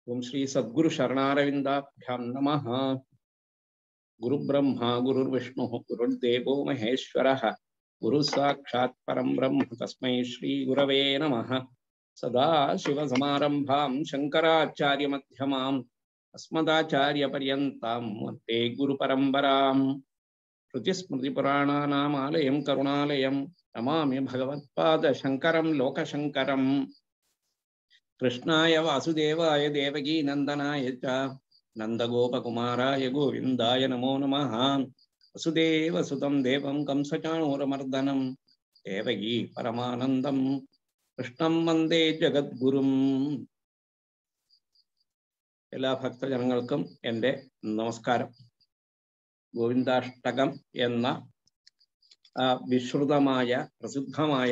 ഓം ശ്രീ സദ്ഗുരു ശരണാരവിന്ദാഭ്യാം നമ ഗുരുബ്രഹ്മ ഗുരുർവിഷ്ണു ഗുരുർദേവോ മഹേശ്വര ഗുരു സാക്ഷാത് പരം ബ്രഹ്മ തസ്മൈ ശ്രീ ഗുരവേ നമ സദാശിവസമാരംഭാം ശങ്കരാചാര്യമധ്യമാം അസ്മദാചാര്യപര്യന്താം വന്ദേ ഗുരുപരമ്പരാം ശ്രുതിസ്മൃതിപുരാണാനാമാലയം കരുണാലയം നമാമി ഭഗവത്പാദശങ്കരം ലോകശങ്കരം കൃഷ്ണായ വാസുദേവായ ദേവകീ നന്ദനായ ച നന്ദഗോപകുമാരായ ഗോവിന്ദായ നമോ നമഃ വസുദേവസുതം ദേവം കംസചാണൂരമർദ്ദനം ദേവകീ പരമാനന്ദം കൃഷ്ണം വന്ദേ ജഗദ്ഗുരും എല്ലാ ഭക്തജനങ്ങൾക്കും എൻ്റെ നമസ്കാരം ഗോവിന്ദാഷ്ടകം എന്ന ആ, വിശ്രുതമായ പ്രസിദ്ധമായ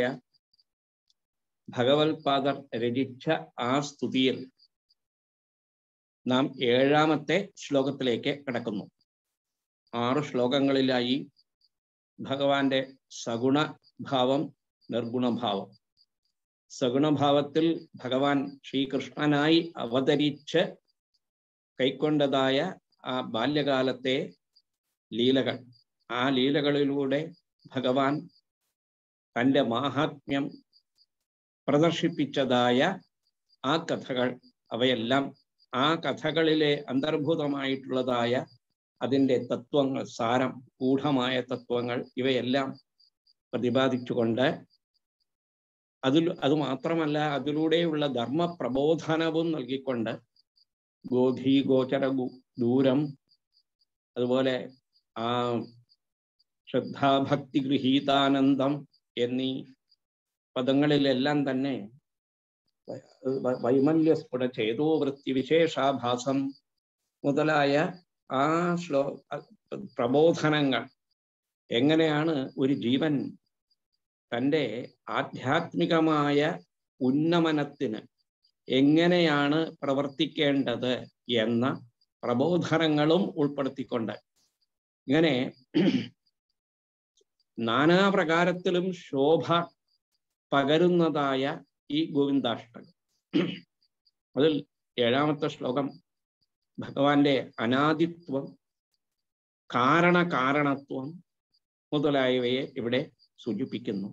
ഭഗവത്പാദർ രചിച്ച ആ സ്തുതിയിൽ നാം ഏഴാമത്തെ ശ്ലോകത്തിലേക്ക് കിടക്കുന്നു ആറ് ശ്ലോകങ്ങളിലായി ഭഗവാന്റെ സഗുണഭാവം നിർഗുണഭാവം സഗുണഭാവത്തിൽ ഭഗവാൻ ശ്രീകൃഷ്ണനായി അവതരിച്ച് കൈക്കൊണ്ടതായ ആ ബാല്യകാലത്തെ ലീലകൾ ആ ലീലകളിലൂടെ ഭഗവാൻ തൻ്റെ മാഹാത്മ്യം പ്രദർശിപ്പിച്ചതായ ആ കഥകൾ അവയെല്ലാം ആ കഥകളിലെ അന്തർഭൂതമായിട്ടുള്ളതായ അതിൻ്റെ തത്വങ്ങൾ സാരം ഗൂഢമായ തത്വങ്ങൾ ഇവയെല്ലാം പ്രതിപാദിച്ചുകൊണ്ട് അതിൽ അത് മാത്രമല്ല അതിലൂടെയുള്ള ധർമ്മ പ്രബോധനവും നൽകിക്കൊണ്ട് ഗോധി ഗോചര ഗു- ദൂരം അതുപോലെ ആ ശ്രദ്ധാഭക്തി ഗൃഹീതാനന്ദം എന്നീ പദങ്ങളിലെല്ലാം തന്നെ വ- വൈമല്യസ്ഫുട ചേതോവൃത്തി വിശേഷാഭാസം മുതലായ ആ ശ്ലോ പ്രബോധനങ്ങൾ എങ്ങനെയാണ് ഒരു ജീവൻ തൻ്റെ ആധ്യാത്മികമായ ഉന്നമനത്തിന് എങ്ങനെയാണ് പ്രവർത്തിക്കേണ്ടത് എന്ന പ്രബോധനങ്ങളും ഉൾപ്പെടുത്തിക്കൊണ്ട് ഇങ്ങനെ നാനാപ്രകാരത്തിലും ശോഭ പകരുന്നതായ ഈ ഗോവിന്ദാഷ്ടകം അതിൽ ഏഴാമത്തെ ശ്ലോകം ഭഗവാന്റെ അനാദിത്വം കാരണകാരണത്വം മുതലായവയെ ഇവിടെ സൂചിപ്പിക്കുന്നു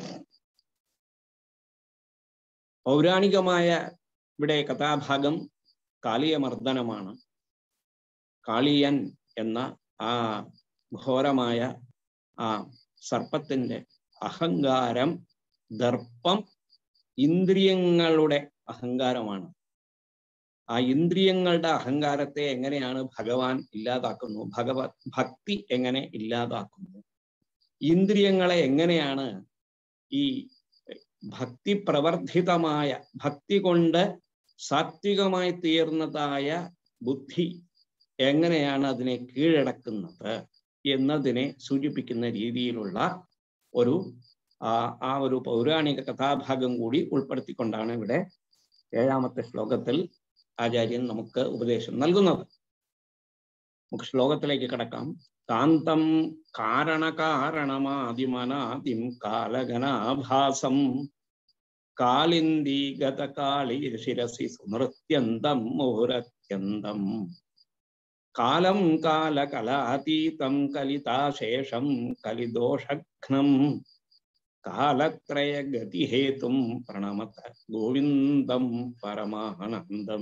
പൗരാണികമായ ഇവിടെ കഥാഭാഗം കാളിയമർദ്ദനമാണ് കാളിയൻ എന്ന ആ ഘോരമായ ആ സർപ്പത്തിന്റെ അഹങ്കാരം ദർപ്പം ഇന്ദ്രിയങ്ങളുടെ അഹങ്കാരമാണ് ആ ഇന്ദ്രിയങ്ങളുടെ അഹങ്കാരത്തെ എങ്ങനെയാണ് ഭഗവാൻ ഇല്ലാതാക്കുന്നു ഭഗവത് ഭക്തി എങ്ങനെ ഇല്ലാതാക്കുന്നു ഇന്ദ്രിയങ്ങളെ എങ്ങനെയാണ് ഈ ഭക്തി പ്രവർദ്ധിതമായ ഭക്തി കൊണ്ട് സാത്വികമായി തീർന്നതായ ബുദ്ധി എങ്ങനെയാണ് അതിനെ കീഴടക്കുന്നത് എന്നതിനെ സൂചിപ്പിക്കുന്ന രീതിയിലുള്ള ഒരു ആ ആ ഒരു പൗരാണിക കഥാഭാഗം കൂടി ഉൾപ്പെടുത്തിക്കൊണ്ടാണ് ഇവിടെ ഏഴാമത്തെ ശ്ലോകത്തിൽ ആചാര്യൻ നമുക്ക് ഉപദേശം നൽകുന്നത് നമുക്ക് ശ്ലോകത്തിലേക്ക് കിടക്കാം കാന്തം കാരണകാരണമാദിമനാദിം കാലഗനാഭാസം കാളിന്ദീഗത കാളി ശിരസി സുനൃത്യന്തം മുഹുരത്യന്തം കാലം കാലകലാതീതം കലിതാശേഷം കലിദോഷഘ്നം കാലത്രയ ഗതിഹേതും പ്രണമത ഗോവിന്ദം പരമാനന്ദം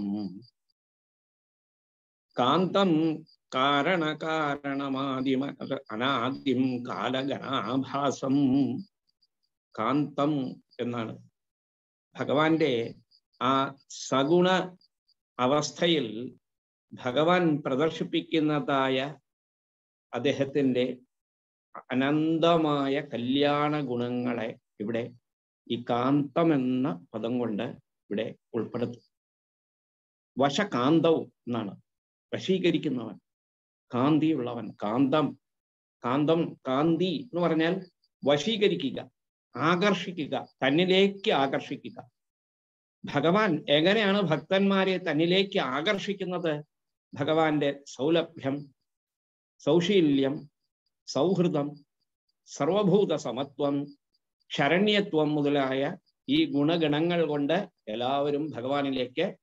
കാന്തം കാരണകാരണമാദിമ അനാദ്യം കാലഗണാഭാസം കാന്തം എന്നാണ് ഭഗവാന്റെ ആ സഗുണ അവസ്ഥയിൽ ഭഗവാൻ പ്രദർശിപ്പിക്കുന്നതായ അദ്ദേഹത്തിന്റെ അനന്തമായ കല്യാണ ഗുണങ്ങളെ ഇവിടെ ഈ കാന്തം എന്ന പദം കൊണ്ട് ഇവിടെ ഉൾപ്പെടുത്തും വശകാന്തവും എന്നാണ് വശീകരിക്കുന്നവൻ കാന്തിയുള്ളവൻ കാന്തം കാന്തം കാന്തി എന്ന് പറഞ്ഞാൽ വശീകരിക്കുക ആകർഷിക്കുക തന്നിലേക്ക് ആകർഷിക്കുക ഭഗവാൻ എങ്ങനെയാണ് ഭക്തന്മാരെ തന്നിലേക്ക് ആകർഷിക്കുന്നത് ഭഗവാന്റെ സൗലഭ്യം സൗശീല്യം സൗഹൃദം സർവഭൂത സമത്വം ശരണ്യത്വം മുതലായ ഈ ഗുണഗണങ്ങൾ കൊണ്ട് എല്ലാവരും ഭഗവാനിലേക്ക്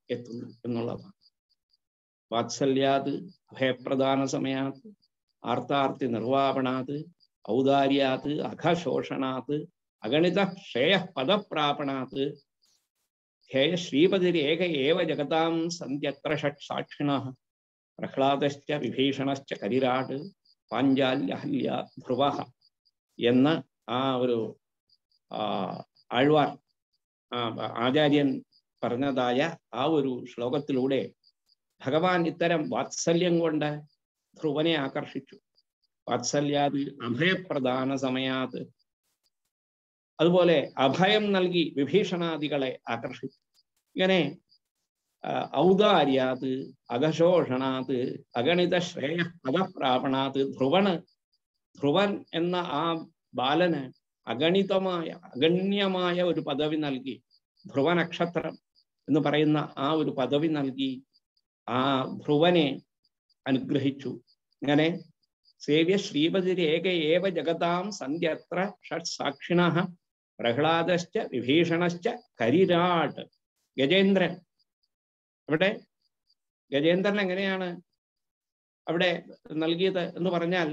എത്തുന്നു എന്നുള്ളതാണ് വാത്സല്യാത് അഭയപ്രദാന സമയാത് ആർത്താർത്തി നിർവാപണാത് ഔദാര്യാത് അഘശോഷണാത് അഗണിത ശ്രേയ പദപ്രാപണാത് ധ്യേയ ശ്രീപതിരേക ഏവ ജഗതാം സന്ധ്യത്ര ഷട്ട് സാക്ഷിണ പ്രഹ്ലാദശ്ച വിഭീഷണശ്ച കരിരാട് പാഞ്ചാല്യഹല്യ ധ്രുവ എന്ന ആ ഒരു ആ, ആഴ്വാർ ആ, ആചാര്യൻ പറഞ്ഞതായ ആ ഒരു ശ്ലോകത്തിലൂടെ ഭഗവാൻ ഇത്തരം വാത്സല്യം കൊണ്ട് ധ്രുവനെ ആകർഷിച്ചു വാത്സല്യാത് അഭയപ്രദാന സമയാത് അതുപോലെ അഭയം നൽകി വിഭീഷണാദികളെ ആകർഷിച്ചു ഇങ്ങനെ ആ, ഔദാര്യാത് അകശോഷണാത് അഗണിത ശ്രേയ പദപ്രാപണാത് ധ്രുവന് ധ്രുവൻ എന്ന ആ ബാലന് അഗണിതമായ അഗണ്യമായ ഒരു പദവി നൽകി ധ്രുവ നക്ഷത്രം എന്ന് പറയുന്ന ആ ഒരു പദവി നൽകി ആ ധ്രുവനെ അനുഗ്രഹിച്ചു ഇങ്ങനെ സേവ്യ ശ്രീപതിരേക ഏവ ജഗതാം സന്ധ്യത്ര ഷട്ട് സാക്ഷിണ പ്രഹ്ലാദശ്ച വിഭീഷണശ്ച കരിരാട് ഗജേന്ദ്രൻ അവിടെ ഗജേന്ദ്രൻ എങ്ങനെയാണ് അവിടെ നൽകിയത് എന്ന് പറഞ്ഞാൽ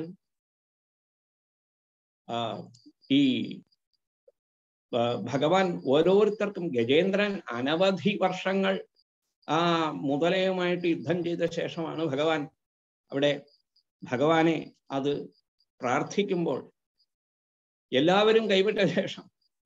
ആ, ഈ ആ, ഭഗവാൻ ഓരോരുത്തർക്കും ഗജേന്ദ്രൻ അനവധി വർഷങ്ങൾ ആ മുതലയുമായിട്ട് യുദ്ധം ചെയ്ത ശേഷമാണ് ഭഗവാൻ അവിടെ ഭഗവാനെ അത് പ്രാർത്ഥിക്കുമ്പോൾ എല്ലാവരും കൈവിട്ട ശേഷം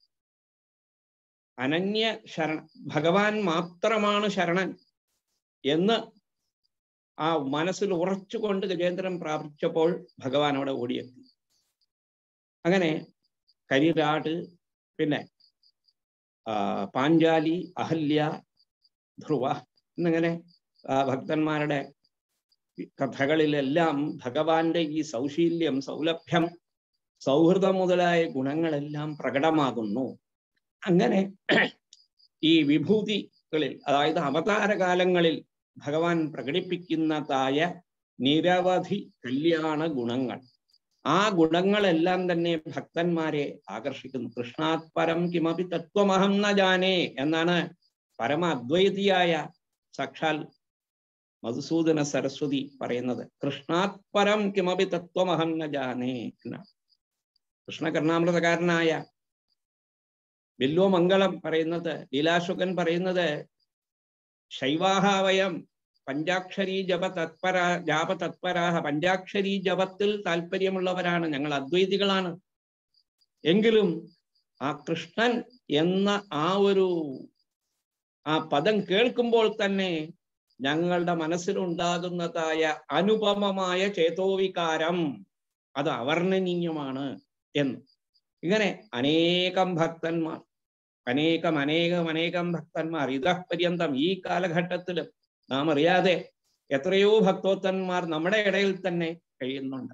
അനന്യ ശരണ ഭഗവാൻ മാത്രമാണ് ശരണൻ എന്ന് ആ മനസ്സിൽ ഉറച്ചുകൊണ്ട് ഗജേന്ദ്രൻ പ്രാർത്ഥിച്ചപ്പോൾ ഭഗവാൻ അവിടെ ഓടിയെത്തി അങ്ങനെ കരിരാട് പിന്നെ ആ, പാഞ്ചാലി അഹല്യ ധ്രുവ എന്നിങ്ങനെ ആ, ഭക്തന്മാരുടെ കഥകളിലെല്ലാം ഭഗവാന്റെ ഈ സൗശീല്യം സൗലഭ്യം സൗഹൃദം മുതലായ ഗുണങ്ങളെല്ലാം പ്രകടമാകുന്നു അങ്ങനെ ഈ വിഭൂതികളിൽ അതായത് അവതാരകാലങ്ങളിൽ ഭഗവാൻ പ്രകടിപ്പിക്കുന്നതായ നിരവധി കല്യാണ ഗുണങ്ങൾ ആ ഗുണങ്ങളെല്ലാം തന്നെ ഭക്തന്മാരെ ആകർഷിക്കുന്നു കൃഷ്ണാത് പരം കിമപി തത്വമഹം ന ജാനേ എന്നാണ് പരമ അദ്വൈതിയായ സാക്ഷാൽ മധുസൂദന സരസ്വതി പറയുന്നത് കൃഷ്ണാത് പരം കിമപി തത്വമഹം ന ജാനേ എന്നാണ് കൃഷ്ണകർണാമൃതകാരനായ ബില്വമംഗളം പറയുന്നത് ലീലാശുകൻ പറയുന്നത് ശൈവാഹാവയം പഞ്ചാക്ഷരി ജപ തത്പര ജാപ തത്പരാഹ പഞ്ചാക്ഷരി ജപത്തിൽ താല്പര്യമുള്ളവരാണ് ഞങ്ങൾ അദ്വൈതികളാണ് എങ്കിലും ആ കൃഷ്ണൻ എന്ന ആ ഒരു ആ പദം കേൾക്കുമ്പോൾ തന്നെ ഞങ്ങളുടെ മനസ്സിലുണ്ടാകുന്നതായ അനുപമമായ ചേതോവികാരം അത് അവർണ്ണനീയമാണ് എന്ന് ഇങ്ങനെ അനേകം ഭക്തന്മാർ അനേകം അനേകം അനേകം ഭക്തന്മാർ ഇതപര്യന്തം ഈ കാലഘട്ടത്തിൽ നാം അറിയാതെ എത്രയോ ഭക്തോത്തന്മാർ നമ്മുടെ ഇടയിൽ തന്നെ കഴിയുന്നുണ്ട്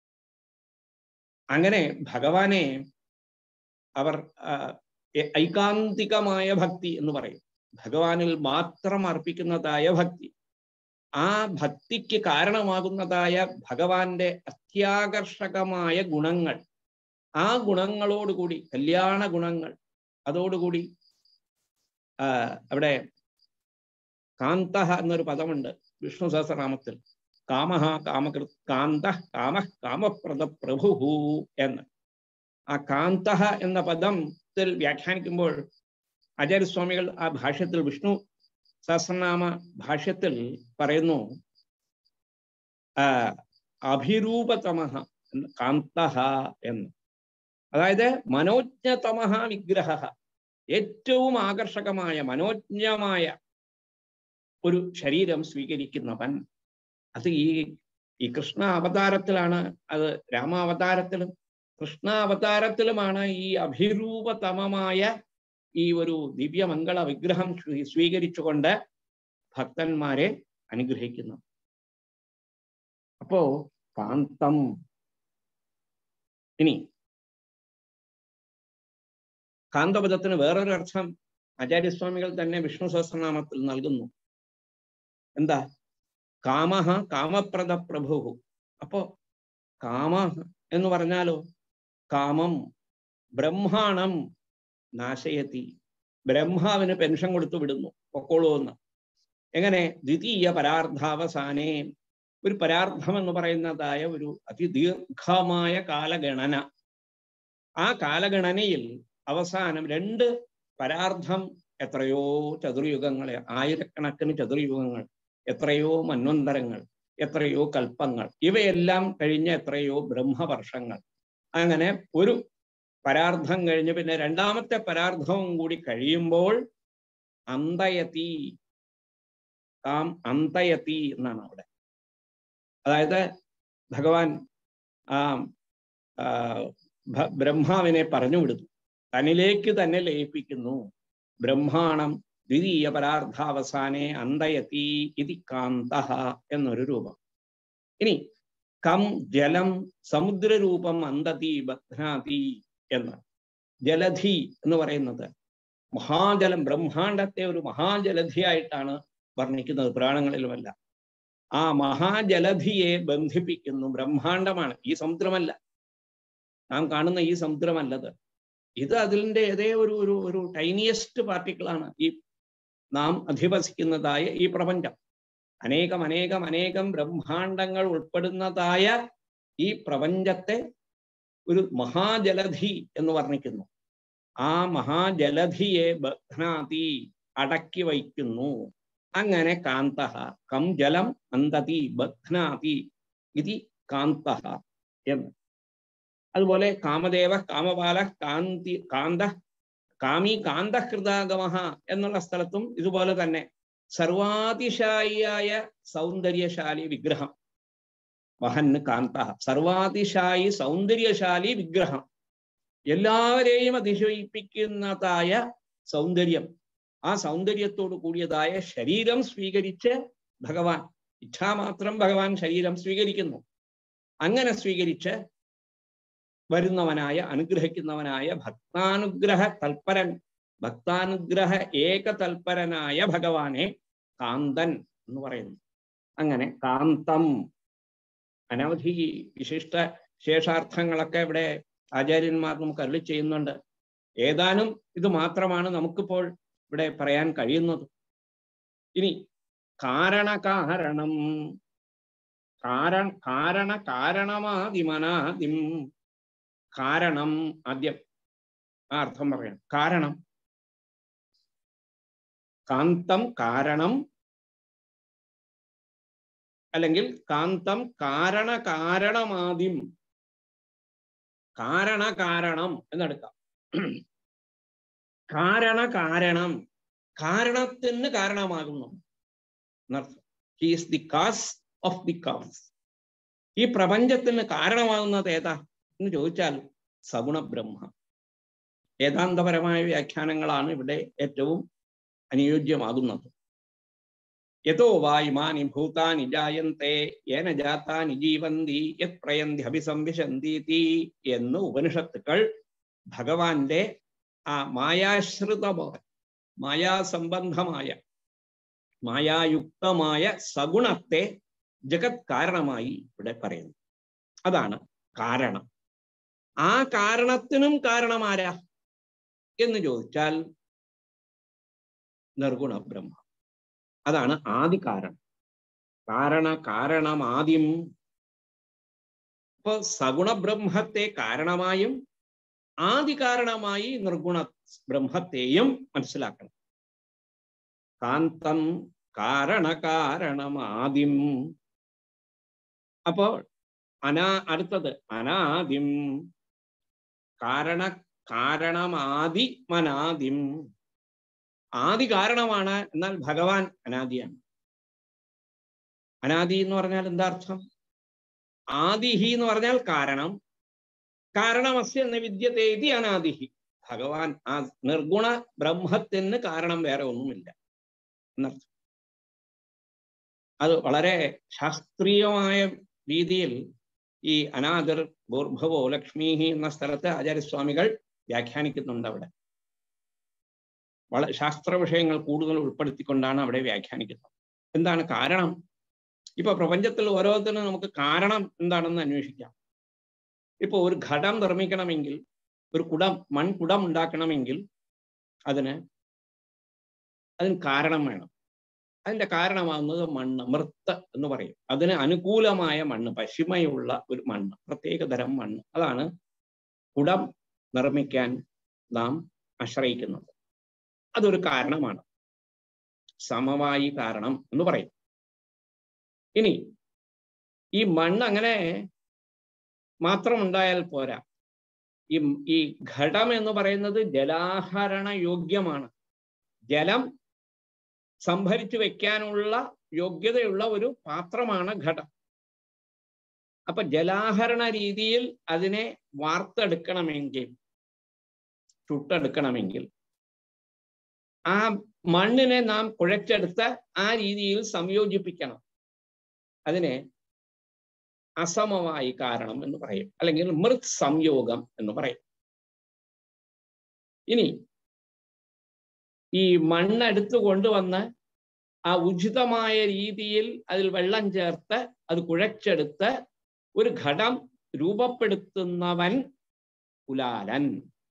അങ്ങനെ ഭഗവാനെ അവർ ആ, എ- ഐകാന്തികമായ ഭക്തി എന്ന് പറയും ഭഗവാനിൽ മാത്രം അർപ്പിക്കുന്നതായ ഭക്തി ആ ഭക്തിക്ക് കാരണമാകുന്നതായ ഭഗവാന്റെ അത്യാകർഷകമായ ഗുണങ്ങൾ ആ ഗുണങ്ങളോടുകൂടി കല്യാണ ഗുണങ്ങൾ അതോടുകൂടി ആ, അവിടെ കാന്ത എന്നൊരു പദമുണ്ട് വിഷ്ണു സഹസ്രനാമത്തിൽ കാമഹ കാമകൃ കാന്ത കാമ കാമപ്രദ പ്രഭു എന്ന് ആ കാന്ത എന്ന പദത്തിൽ വ്യാഖ്യാനിക്കുമ്പോൾ ആചാര്യസ്വാമികൾ ആ ഭാഷ്യത്തിൽ വിഷ്ണു സഹസ്രനാമ ഭാഷ്യത്തിൽ പറയുന്നു ആ, അഭിരൂപതമഹ എന്ന് കാന്തഃ എന്ന് അതായത് മനോജ്ഞതമഹ വിഗ്രഹ ഏറ്റവും ആകർഷകമായ മനോജ്ഞമായ ഒരു ശരീരം സ്വീകരിക്കുന്നവൻ അത് ഈ ഈ കൃഷ്ണ അവതാരത്തിലാണ് അത് രാമാവതാരത്തിലും കൃഷ്ണ അവതാരത്തിലുമാണ് ഈ അഭിരൂപതമമായ ഈ ഒരു ദിവ്യമംഗള വിഗ്രഹം സ്വീ- സ്വീകരിച്ചുകൊണ്ട് ഭക്തന്മാരെ അനുഗ്രഹിക്കുന്നു അപ്പോ കാന്തം ഇനി കാന്തപദത്തിന് വേറൊരു അർത്ഥം ആചാര്യസ്വാമികൾ തന്നെ വിഷ്ണു സഹസ്രനാമത്തിൽ നൽകുന്നു എന്താ കാമഹ കാമപ്രദ പ്രഭു അപ്പോ കാമ എന്ന് പറഞ്ഞാലോ കാമം ബ്രഹ്മാണം നാശയത്തി ബ്രഹ്മാവിന് പെൻഷൻ കൊടുത്തു വിടുന്നു പൊക്കോളൂ എന്ന് എങ്ങനെ ദ്വിതീയ പരാർത്ഥാവസാനേ ഒരു പരാർത്ഥം എന്ന് പറയുന്നതായ ഒരു അതിദീർഘമായ കാലഗണന ആ കാലഗണനയിൽ അവസാനം രണ്ട് പരാർത്ഥം എത്രയോ ചതുർയുഗങ്ങളെ ആയിരക്കണക്കിന് ചതുർയുഗങ്ങൾ എത്രയോ മന്വന്തരങ്ങൾ എത്രയോ കൽപ്പങ്ങൾ ഇവയെല്ലാം കഴിഞ്ഞ എത്രയോ ബ്രഹ്മവർഷങ്ങൾ അങ്ങനെ ഒരു പരാർത്ഥം കഴിഞ്ഞ് പിന്നെ രണ്ടാമത്തെ പരാർത്ഥവും കൂടി കഴിയുമ്പോൾ അന്തയതി താം അന്തയതി എന്നാണ് അവിടെ അതായത് ഭഗവാൻ ആ ആ, ഭ- ബ്രഹ്മാവിനെ പറഞ്ഞു വിടുന്നു തന്നിലേക്ക് തന്നെ ലയിപ്പിക്കുന്നു ബ്രഹ്മാണം ദ്വിതീയ പരാർത്ഥാവസാനെ അന്തയതി ഇതി കാന്ത എന്നൊരു രൂപം ഇനി കം ജലം സമുദ്രരൂപം അന്തതി ബധ്നാതി എന്ന് ജലധി എന്ന് പറയുന്നത് മഹാജലം ബ്രഹ്മാണ്ടത്തെ ഒരു മഹാജലധിയായിട്ടാണ് വർണ്ണിക്കുന്നത് പുരാണങ്ങളിലുമല്ല ആ മഹാജലധിയെ ബന്ധിപ്പിക്കുന്നു ബ്രഹ്മാണ്ടമാണ് ഈ സമുദ്രമല്ല നാം കാണുന്ന ഈ സമുദ്രമല്ലത് ഇത് അതിൻ്റെ ഏതേ ഒരു ഒരു ഒരു ടൈനിയസ്റ്റ് പാർട്ടിക്കിളാണ് ഈ നാം അധിവസിക്കുന്നതായ ഈ പ്രപഞ്ചം അനേകം അനേകം അനേകം ബ്രഹ്മാണ്ടങ്ങൾ ഉൾപ്പെടുന്നതായ ഈ പ്രപഞ്ചത്തെ ഒരു മഹാജലധി എന്ന് വർണ്ണിക്കുന്നു ആ മഹാജലധിയെ ബധ്നാതി അടക്കി വയ്ക്കുന്നു അങ്ങനെ കാന്ത കം ജലം അന്തതി ബധ്നാതി ഇതി കാന്ത എന്ന് അതുപോലെ കാമദേവ കാമപാല കാന്തി കാന്ത കാമി കാന്തഹൃതാഗമ എന്നുള്ള സ്ഥലത്തും ഇതുപോലെ തന്നെ സർവാതിശായിയായ സൗന്ദര്യശാലി വിഗ്രഹം വഹന് കാന്ത സർവാതിശായി സൗന്ദര്യശാലി വിഗ്രഹം എല്ലാവരെയും അതിശയിപ്പിക്കുന്നതായ സൗന്ദര്യം ആ സൗന്ദര്യത്തോട് കൂടിയതായ ശരീരം സ്വീകരിച്ച് ഭഗവാൻ ഇച്ഛാമാത്രം ഭഗവാൻ ശരീരം സ്വീകരിക്കുന്നു അങ്ങനെ സ്വീകരിച്ച് വരുന്നവനായ അനുഗ്രഹിക്കുന്നവനായ ഭക്താനുഗ്രഹ തൽപരൻ ഭക്താനുഗ്രഹ ഏകതൽപരനായ ഭഗവാനെ കാന്തൻ എന്ന് പറയുന്നു അങ്ങനെ കാന്തം അനവധി വിശിഷ്ട ശേഷാർത്ഥങ്ങളൊക്കെ ഇവിടെ ആചാര്യന്മാർ നമുക്ക് അരുളി ചെയ്യുന്നുണ്ട് ഏതാനും ഇത് മാത്രമാണ് നമുക്കിപ്പോൾ ഇവിടെ പറയാൻ കഴിയുന്നത് ഇനി കാരണകാരണം കാരണ കാരണ കാരണമാദിമനാദിം കാരണം ആദ്യം ആ അർത്ഥം പറയാം കാരണം കാന്തം കാരണം അല്ലെങ്കിൽ കാന്തം കാരണ കാരണമാദ്യം കാരണ കാരണം എന്നെടുക്കാം കാരണ കാരണം കാരണത്തിന് കാരണമാകുന്നു എന്നർത്ഥം he's the cause of the cause ഈ പ്രപഞ്ചത്തിന് കാരണമാകുന്നത് ഏതാ എന്ന് ചോദിച്ചാൽ സഗുണ ബ്രഹ്മ വേദാന്തപരമായ വ്യാഖ്യാനങ്ങളാണ് ഇവിടെ ഏറ്റവും അനുയോജ്യമാകുന്നത് യഥോ വാ ഇമാനി ഭൂതാനി ജായന്തെ ഏന ജാതാനി ജീവന്തി യത് പ്രയന്തി അഭിസംവിശന്തി എന്ന് ഉപനിഷത്തുക്കൾ ഭഗവാന്റെ ആ മായാശ്രിതമായ മായാസംബന്ധമായ മായായുക്തമായ സഗുണത്തെ ജഗത് കാരണമായി ഇവിടെ പറയുന്നു അതാണ് കാരണം ആ കാരണത്തിനും കാരണമാരാ എന്ന് ചോദിച്ചാൽ നിർഗുണ ബ്രഹ്മ അതാണ് ആദി കാരണം കാരണ കാരണം ആദ്യം ഇപ്പൊ സഗുണ ബ്രഹ്മത്തെ കാരണമായും ആദി കാരണമായി നിർഗുണ ബ്രഹ്മത്തെയും മനസ്സിലാക്കണം കാന്തം കാരണ കാരണമാദ്യം അപ്പോൾ അനാ അടുത്തത് അനാദിം കാരണ കാരണമാദി മനാദിം ആദി കാരണമാണ് എന്നാൽ ഭഗവാൻ അനാദിയാണ് അനാദി എന്ന് പറഞ്ഞാൽ എന്താ അർത്ഥം ആദിഹി എന്ന് പറഞ്ഞാൽ കാരണം കാരണമസ്യ എന്ന വിദ്യത്തെ ഇതി അനാദിഹി ഭഗവാൻ ആ നിർഗുണ ബ്രഹ്മത്തിന് കാരണം വേറെ ഒന്നുമില്ല എന്നർത്ഥം അത് വളരെ ശാസ്ത്രീയമായ രീതിയിൽ ഈ അനാദർ ഭൂർഭവോ ലക്ഷ്മീഹി എന്ന സ്ഥലത്ത് ആചാര്യസ്വാമികൾ വ്യാഖ്യാനിക്കുന്നുണ്ട് അവിടെ വളരെ ശാസ്ത്ര വിഷയങ്ങൾ കൂടുതൽ ഉൾപ്പെടുത്തിക്കൊണ്ടാണ് അവിടെ വ്യാഖ്യാനിക്കുന്നത് എന്താണ് കാരണം ഇപ്പൊ പ്രപഞ്ചത്തിൽ ഓരോരുത്തരും നമുക്ക് കാരണം എന്താണെന്ന് അന്വേഷിക്കാം ഇപ്പൊ ഒരു ഘടം നിർമ്മിക്കണമെങ്കിൽ ഒരു കുടം മൺകുടം ഉണ്ടാക്കണമെങ്കിൽ അതിന് അതിന് കാരണം വേണം അതിന്റെ കാരണമാകുന്നത് മണ്ണ് മൃത്ത് എന്ന് പറയും അതിന് അനുകൂലമായ മണ്ണ് പശിമയുള്ള ഒരു മണ്ണ് പ്രത്യേക തരം മണ്ണ് അതാണ് കുടം നിർമ്മിക്കാൻ നാം ആശ്രയിക്കുന്നത് അതൊരു കാരണമാണ് സമവായി കാരണം എന്ന് പറയും ഇനി ഈ മണ്ണ് അങ്ങനെ മാത്രം ഉണ്ടായാൽ പോരാ ഈ ഈ ഘടം എന്ന് പറയുന്നത് ജലാഹരണ യോഗ്യമാണ് ജലം സംഭരിച്ചു വെക്കാനുള്ള യോഗ്യതയുള്ള ഒരു പാത്രമാണ് ഘടം അപ്പൊ ജലാഹരണ രീതിയിൽ അതിനെ വാർത്തെടുക്കണമെങ്കിൽ ചുട്ടെടുക്കണമെങ്കിൽ ആ മണ്ണിനെ നാം കുഴച്ചെടുത്ത് ആ രീതിയിൽ സംയോജിപ്പിക്കണം അതിനെ അസമവായി കാരണം എന്ന് പറയും അല്ലെങ്കിൽ മൃത് സംയോഗം എന്ന് പറയും ഇനി ഈ മണ്ണെടുത്തു കൊണ്ടുവന്ന് ആ ഉചിതമായ രീതിയിൽ അതിൽ വെള്ളം ചേർത്ത് അത് കുഴച്ചെടുത്ത് ഒരു ഘടം രൂപപ്പെടുത്തുന്നവൻ കുലാലൻ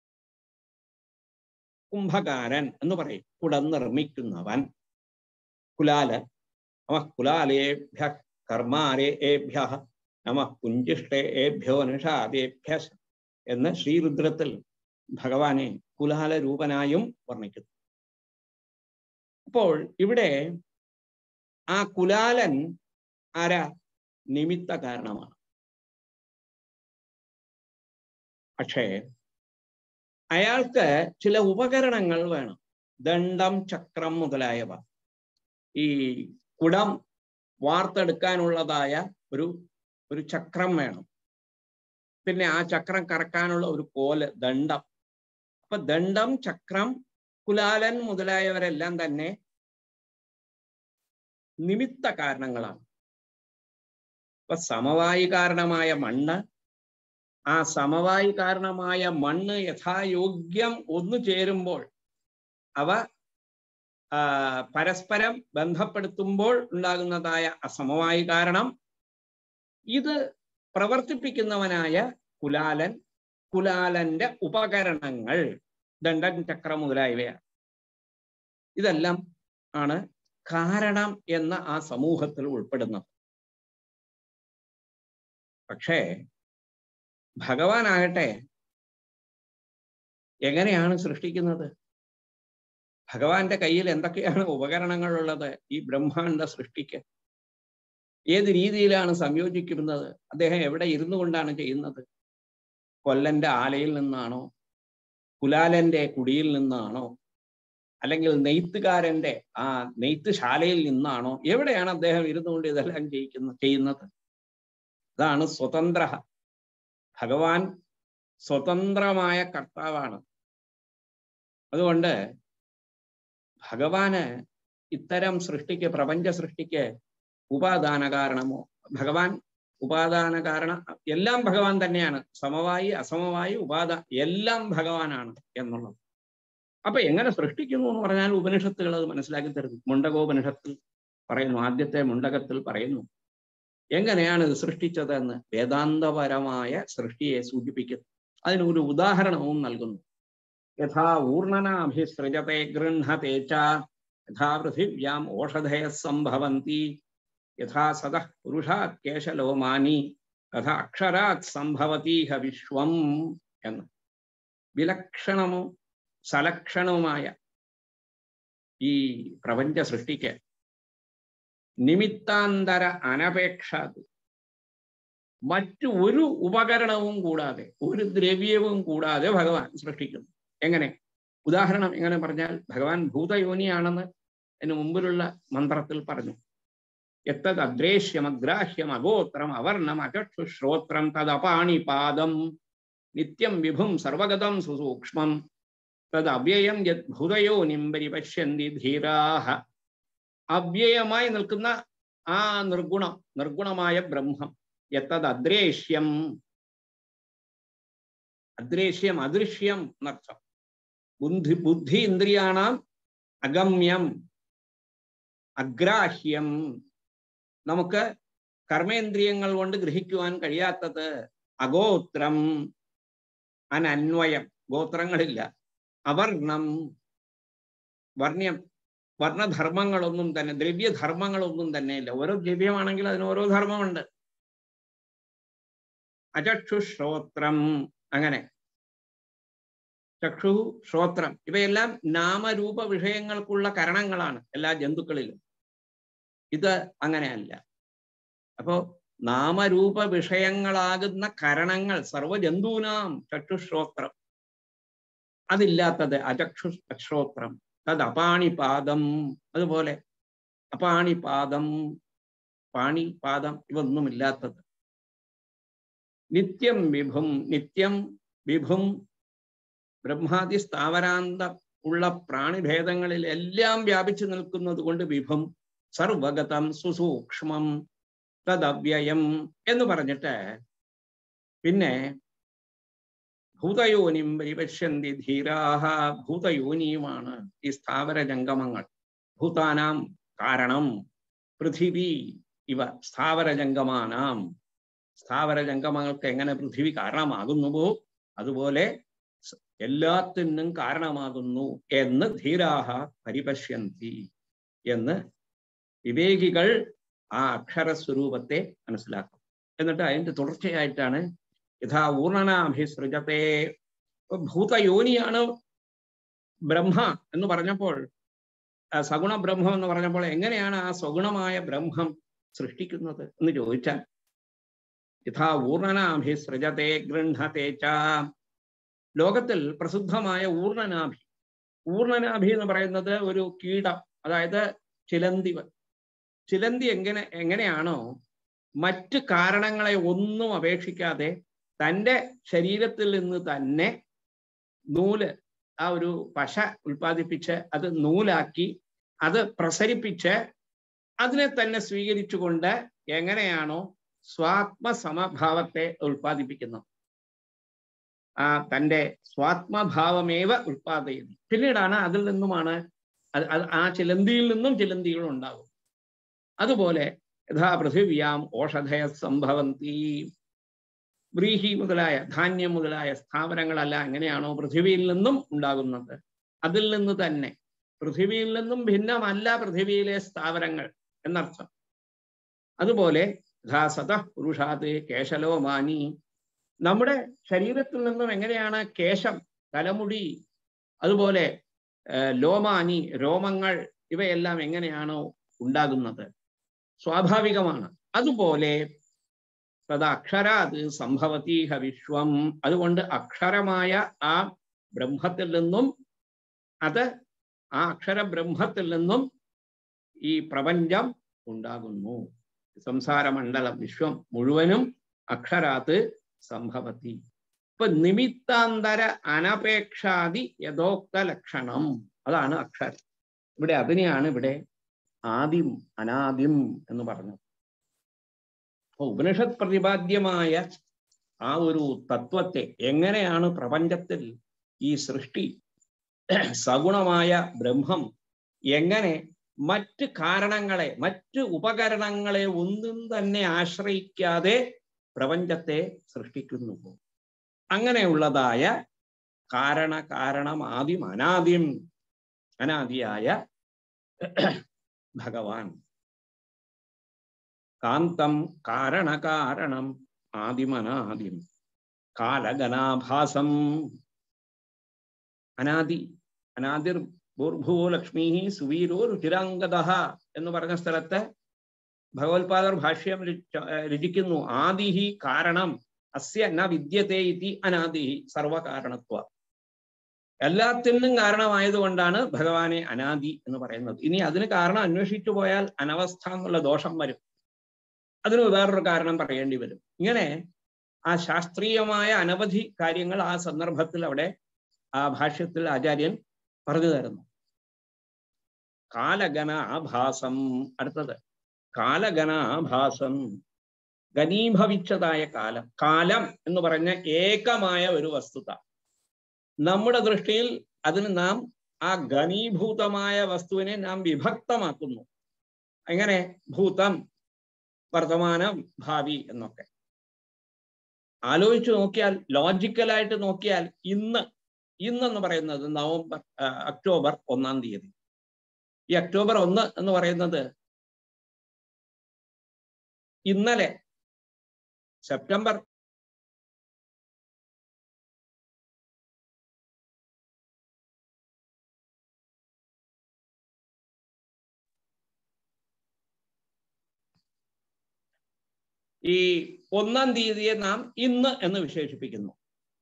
കുംഭകാരൻ എന്ന് പറയും കുടം നിർമ്മിക്കുന്നവൻ കുലാല് നമ കുലാലേഭ്യ കർമാരേഭ്യ നമ കുഞ്ചിഷ്ടേഭ്യോ നിഷാദേഭ്യ എന്ന് ശ്രീരുദ്രത്തിൽ ഭഗവാനെ കുലാല രൂപനായും വർണ്ണിക്കുന്നു അപ്പോൾ ഇവിടെ ആ കുലാലൻ ആരാ നിമിത്ത കാരണമാണ് പക്ഷേ അയാൾക്ക് ചില ഉപകരണങ്ങൾ വേണം ദണ്ഡം ചക്രം മുതലായവ ഈ കുടം വാർത്തെടുക്കാനുള്ളതായ ഒരു ഒരു ചക്രം വേണം പിന്നെ ആ ചക്രം കറക്കാനുള്ള ഒരു കോല് ദണ്ഡം അപ്പൊ ദണ്ഡം ചക്രം കുലാലൻ മുതലായവരെല്ലാം തന്നെ നിമിത്ത കാരണങ്ങളാണ് അപ്പൊ സമവായി കാരണമായ മണ്ണ് ആ സമവായി കാരണമായ മണ്ണ് യഥായോഗ്യം ഒന്നു ചേരുമ്പോൾ അവ പരസ്പരം ബന്ധപ്പെടുത്തുമ്പോൾ ഉണ്ടാകുന്നതായ അസമവായി കാരണം ഇത് പ്രവർത്തിപ്പിക്കുന്നവനായ കുലാലൻ കുലാലന്റെ ഉപകരണങ്ങൾ ദണ്ഡൻ ചക്രം മുതലായവയാണ് ഇതെല്ലാം ആണ് കാരണം എന്ന ആ സമൂഹത്തിൽ ഉൾപ്പെടുന്നത് പക്ഷേ ഭഗവാനാകട്ടെ എങ്ങനെയാണ് സൃഷ്ടിക്കുന്നത് ഭഗവാന്റെ കയ്യിൽ എന്തൊക്കെയാണ് ഉപകരണങ്ങൾ ഉള്ളത് ഈ ബ്രഹ്മാണ്ട സൃഷ്ടിക്ക് ഏത് രീതിയിലാണ് സംയോജിക്കുന്നത് അദ്ദേഹം എവിടെ ഇരുന്നു കൊണ്ടാണ് ചെയ്യുന്നത് കൊല്ലന്റെ ആലയിൽ നിന്നാണോ കുലാലന്റെ കുടിയിൽ നിന്നാണോ അല്ലെങ്കിൽ നെയ്ത്തുകാരന്റെ ആ നെയ്ത്ത് ശാലയിൽ നിന്നാണോ എവിടെയാണ് അദ്ദേഹം ഇരുന്നുകൊണ്ട് ഇതെല്ലാം ചെയ്യിക്കുന്ന ചെയ്യുന്നത് അതാണ് സ്വതന്ത്ര ഭഗവാൻ സ്വതന്ത്രമായ കർത്താവാണ് അതുകൊണ്ട് ഭഗവാന് ഇത്തരം സൃഷ്ടിക്ക് പ്രപഞ്ച സൃഷ്ടിക്ക് ഉപാദാന കാരണമോ ഭഗവാൻ ഉപാദാന കാരണം എല്ലാം ഭഗവാൻ തന്നെയാണ് സമവായി അസമവായി ഉപാദ എല്ലാം ഭഗവാനാണ് എന്നുള്ളത് അപ്പൊ എങ്ങനെ സൃഷ്ടിക്കുന്നു എന്ന് പറഞ്ഞാൽ ഉപനിഷത്തുകൾ അത് മനസ്സിലാക്കി തരുന്നു മുണ്ടകോപനിഷത്തിൽ പറയുന്നു ആദ്യത്തെ മുണ്ടകത്തിൽ പറയുന്നു എങ്ങനെയാണ് ഇത് സൃഷ്ടിച്ചതെന്ന് വേദാന്തപരമായ സൃഷ്ടിയെ സൂചിപ്പിക്കുന്നു അതിന് ഒരു ഉദാഹരണവും നൽകുന്നു യഥാ ഊർണനാഭിസൃജത്തെ ഗൃഹത്തെ ച യഥാ പൃഥിവ്യാം ഓഷധയ സംഭവന്തി യഥാ സദ പുരുഷാത് കേശലോമാനി തഥാ അക്ഷരാത് സംഭവതീഹ വിശ്വം എന്ന് വിലക്ഷണവും സലക്ഷണവുമായ ഈ പ്രപഞ്ച സൃഷ്ടിക്ക് നിമിത്താന്തര അനപേക്ഷ മറ്റു ഒരു ഉപകരണവും കൂടാതെ ഒരു ദ്രവ്യവും കൂടാതെ ഭഗവാൻ സൃഷ്ടിക്കുന്നു എങ്ങനെ ഉദാഹരണം എങ്ങനെ പറഞ്ഞാൽ ഭഗവാൻ ഭൂതയോനിയാണെന്ന് അതിന് മുമ്പിലുള്ള മന്ത്രത്തിൽ പറഞ്ഞു എത്തത് അദ്രേശ്യം അഗ്രാഹ്യം അഗോത്രം അവർണം അചക്ഷു ശ്രോത്രം തദപാണിപാദം നിത്യം വിഭും സർവഗതം സുസൂക്ഷ്മം തത് അവ്യയം യത് ഭൂതയോനിം പരിപശ്യന്തി ധീരാഹ അവ്യയമായി നിൽക്കുന്ന ആ നിർഗുണം നിർഗുണമായ ബ്രഹ്മം എത്തത് അദ്രേശ്യം അദ്രേശ്യം അദൃശ്യം എന്നർത്ഥം ബുദ്ധി ബുദ്ധി ഇന്ദ്രിയാണാം അഗമ്യം അഗ്രാഹ്യം നമുക്ക് കർമ്മേന്ദ്രിയങ്ങൾ കൊണ്ട് ഗ്രഹിക്കുവാൻ കഴിയാത്തത് അഗോത്രം അനന്വയം ഗോത്രങ്ങളില്ല അവർണം വർണ്ണ്യം വർണ്ണധർമ്മങ്ങളൊന്നും തന്നെ ദ്രവ്യധർമ്മങ്ങളൊന്നും തന്നെ ഇല്ല ഓരോ ദ്രവ്യമാണെങ്കിൽ അതിന് ഓരോ ധർമ്മമുണ്ട് അചക്ഷു ശ്രോത്രം അങ്ങനെ ചക്ഷു ശ്രോത്രം ഇവയെല്ലാം നാമരൂപ വിഷയങ്ങൾക്കുള്ള കരണങ്ങളാണ് എല്ലാ ജന്തുക്കളിലും ഇത് അങ്ങനെയല്ല അപ്പോ നാമരൂപ വിഷയങ്ങളാകുന്ന കരണങ്ങൾ സർവജന്തൂനാം ചക്ഷുശ്രോത്രം അതില്ലാത്തത് അചക്ഷു അശ്രോത്രം തത് അപാണിപാദം അതുപോലെ അപാണിപാദം പാണി പാദം ഇവൊന്നുമില്ലാത്തത് നിത്യം വിഭും നിത്യം വിഭും ബ്രഹ്മാദി സ്ഥാവരാന്ത ഉള്ള പ്രാണിഭേദങ്ങളിൽ എല്ലാം വ്യാപിച്ചു നിൽക്കുന്നത് കൊണ്ട് വിഭും സർവഗതം സുസൂക്ഷ്മം തദവ്യയം എന്ന് പറഞ്ഞിട്ട് പിന്നെ ഭൂതയോനിം പരിപശ്യന്തി ധീരാഹ ഭൂതയോനിയുമാണ് ഈ സ്ഥാവര ജംഗമങ്ങൾ ഭൂതാനാം കാരണം പൃഥിവി ഇവ സ്ഥാവര ജംഗമാനാം സ്ഥാവര ജംഗമങ്ങൾക്ക് എങ്ങനെ പൃഥിവി കാരണമാകുന്നുവോ അതുപോലെ എല്ലാത്തിനും കാരണമാകുന്നു എന്ന് ധീരാഹ പരിപശ്യന്തി എന്ന് വിവേകികൾ ആ അക്ഷരസ്വരൂപത്തെ മനസ്സിലാക്കും എന്നിട്ട് അതിന്റെ തുടർച്ചയായിട്ടാണ് യഥാ ഊർണനാഭിസൃജത്തെ ഭൂതയോനിയാണ് ബ്രഹ്മ എന്ന് പറഞ്ഞപ്പോൾ സഗുണ ബ്രഹ്മം എന്ന് പറഞ്ഞപ്പോൾ എങ്ങനെയാണ് ആ സഗുണമായ ബ്രഹ്മം സൃഷ്ടിക്കുന്നത് എന്ന് ചോദിച്ചാൽ യഥാ ഊർണനാഭിസൃജത്തെ ഗൃഹത്തെ ച ലോകത്തിൽ പ്രസിദ്ധമായ ഊർണനാഭി ഊർണനാഭി എന്ന് പറയുന്നത് ഒരു കീടം അതായത് ചിലന്തി ചിലന്തി എങ്ങനെ എങ്ങനെയാണോ മറ്റ് കാരണങ്ങളെ ഒന്നും അപേക്ഷിക്കാതെ തൻ്റെ ശരീരത്തിൽ നിന്ന് തന്നെ നൂല് ആ ഒരു പശ ഉൽപ്പാദിപ്പിച്ച് അത് നൂലാക്കി അത് പ്രസരിപ്പിച്ച് അതിനെ തന്നെ സ്വീകരിച്ചുകൊണ്ട് എങ്ങനെയാണോ സ്വാത്മസമഭാവത്തെ ഉൽപ്പാദിപ്പിക്കുന്നത് ആ തൻ്റെ സ്വാത്മഭാവമേവ ഉൽപ്പാദയുന്നു പിന്നീടാണ് അതിൽ നിന്നുമാണ് ആ ചിലന്തിയിൽ നിന്നും ചിലന്തികൾ ഉണ്ടാകും അതുപോലെ യഥാ പൃഥിവ്യാം ഓഷധയ സംഭവന്തി വ്രീഹി മുതലായ ധാന്യം മുതലായ സ്ഥാപനങ്ങളല്ല എങ്ങനെയാണോ പൃഥിവിയിൽ നിന്നും ഉണ്ടാകുന്നത് അതിൽ നിന്ന് തന്നെ പൃഥിവിയിൽ നിന്നും ഭിന്നമല്ല പൃഥിവിയിലെ സ്ഥാപനങ്ങൾ എന്നർത്ഥം അതുപോലെ യഥാ സത പുരുഷാത് കേശലോമാനി നമ്മുടെ ശരീരത്തിൽ നിന്നും എങ്ങനെയാണ് കേശം തലമുടി അതുപോലെ ലോമാനി രോമങ്ങൾ ഇവയെല്ലാം എങ്ങനെയാണോ ഉണ്ടാകുന്നത് സ്വാഭാവികമാണ് അതുപോലെ തത് അക്ഷരാത് സംഭവതീഹ വിശ്വം അതുകൊണ്ട് അക്ഷരമായ ആ ബ്രഹ്മത്തിൽ നിന്നും അത് ആ അക്ഷര ബ്രഹ്മത്തിൽ നിന്നും ഈ പ്രപഞ്ചം ഉണ്ടാകുന്നു സംസാരമണ്ഡലം വിശ്വം മുഴുവനും അക്ഷരാത്ത് സംഭവത്തി ഇപ്പൊ നിമിത്താന്തര അനപേക്ഷാദി യഥോക്ത ലക്ഷണം അതാണ് അക്ഷരം ഇവിടെ അതിനെയാണ് ഇവിടെ ആദ്യം അനാദ്യം എന്ന് പറഞ്ഞത് അപ്പൊ ഉപനിഷത്ത് പ്രതിപാദ്യമായ ആ ഒരു തത്വത്തെ എങ്ങനെയാണ് പ്രപഞ്ചത്തിൽ ഈ സൃഷ്ടി സഗുണമായ ബ്രഹ്മം എങ്ങനെ മറ്റ് കാരണങ്ങളെ മറ്റ് ഉപകരണങ്ങളെ ഒന്നും തന്നെ ആശ്രയിക്കാതെ പ്രപഞ്ചത്തെ സൃഷ്ടിക്കുന്നു അങ്ങനെയുള്ളതായ കാരണ കാരണം ആദ്യം അനാദ്യം അനാദിയായ ഭഗവാൻ കാന്തം കാരണകാരണം ആദിമനാദ്യം കാലഗനാഭാസം അനാദി അനാദിർ ഭൂർഭുവോ ലക്ഷ്മി സുവീരോ രുചിരാംഗത എന്ന് പറഞ്ഞ സ്ഥലത്ത് ഭഗവത്പാദർ ഭാഷ്യം രചിക്കുന്നു ആദിഹി കാരണം അസ്യ ന വിദ്യത്തെ ഇതി അനാദിഹി സർവകാരണത്വ എല്ലാത്തിനും കാരണമായതുകൊണ്ടാണ് ഭഗവാനെ അനാദി എന്ന് പറയുന്നത് ഇനി അതിന് കാരണം അന്വേഷിച്ചു പോയാൽ അനവസ്ഥ എന്നുള്ള ദോഷം വരും അതിന് വേറൊരു കാരണം പറയേണ്ടി വരും ഇങ്ങനെ ആ ശാസ്ത്രീയമായ അനവധി കാര്യങ്ങൾ ആ സന്ദർഭത്തിൽ അവിടെ ആ ഭാഷ്യത്തിൽ ആചാര്യൻ പറഞ്ഞു തരുന്നു കാലഗണ ആഭാസം അടുത്തത് കാലഗണ ആഭാസം ഘനീഭവിച്ചതായ കാലം കാലം എന്ന് പറഞ്ഞ ഏകമായ ഒരു വസ്തുത നമ്മുടെ ദൃഷ്ടിയിൽ അതിന് നാം ആ ഘനീഭൂതമായ വസ്തുവിനെ നാം വിഭക്തമാക്കുന്നു എങ്ങനെ ഭൂതം വർത്തമാനം ഭാവി എന്നൊക്കെ ആലോചിച്ചു നോക്കിയാൽ ലോജിക്കലായിട്ട് നോക്കിയാൽ ഇന്ന് ഇന്നെന്ന് പറയുന്നത് നവംബർ ഒക്ടോബർ ഒന്നാം തീയതി ഈ ഒക്ടോബർ ഒന്ന് എന്ന് പറയുന്നത് ഇന്നലെ സെപ്റ്റംബർ ഈ ഒന്നാം തീയതിയെ നാം ഇന്ന് എന്ന് വിശേഷിപ്പിക്കുന്നു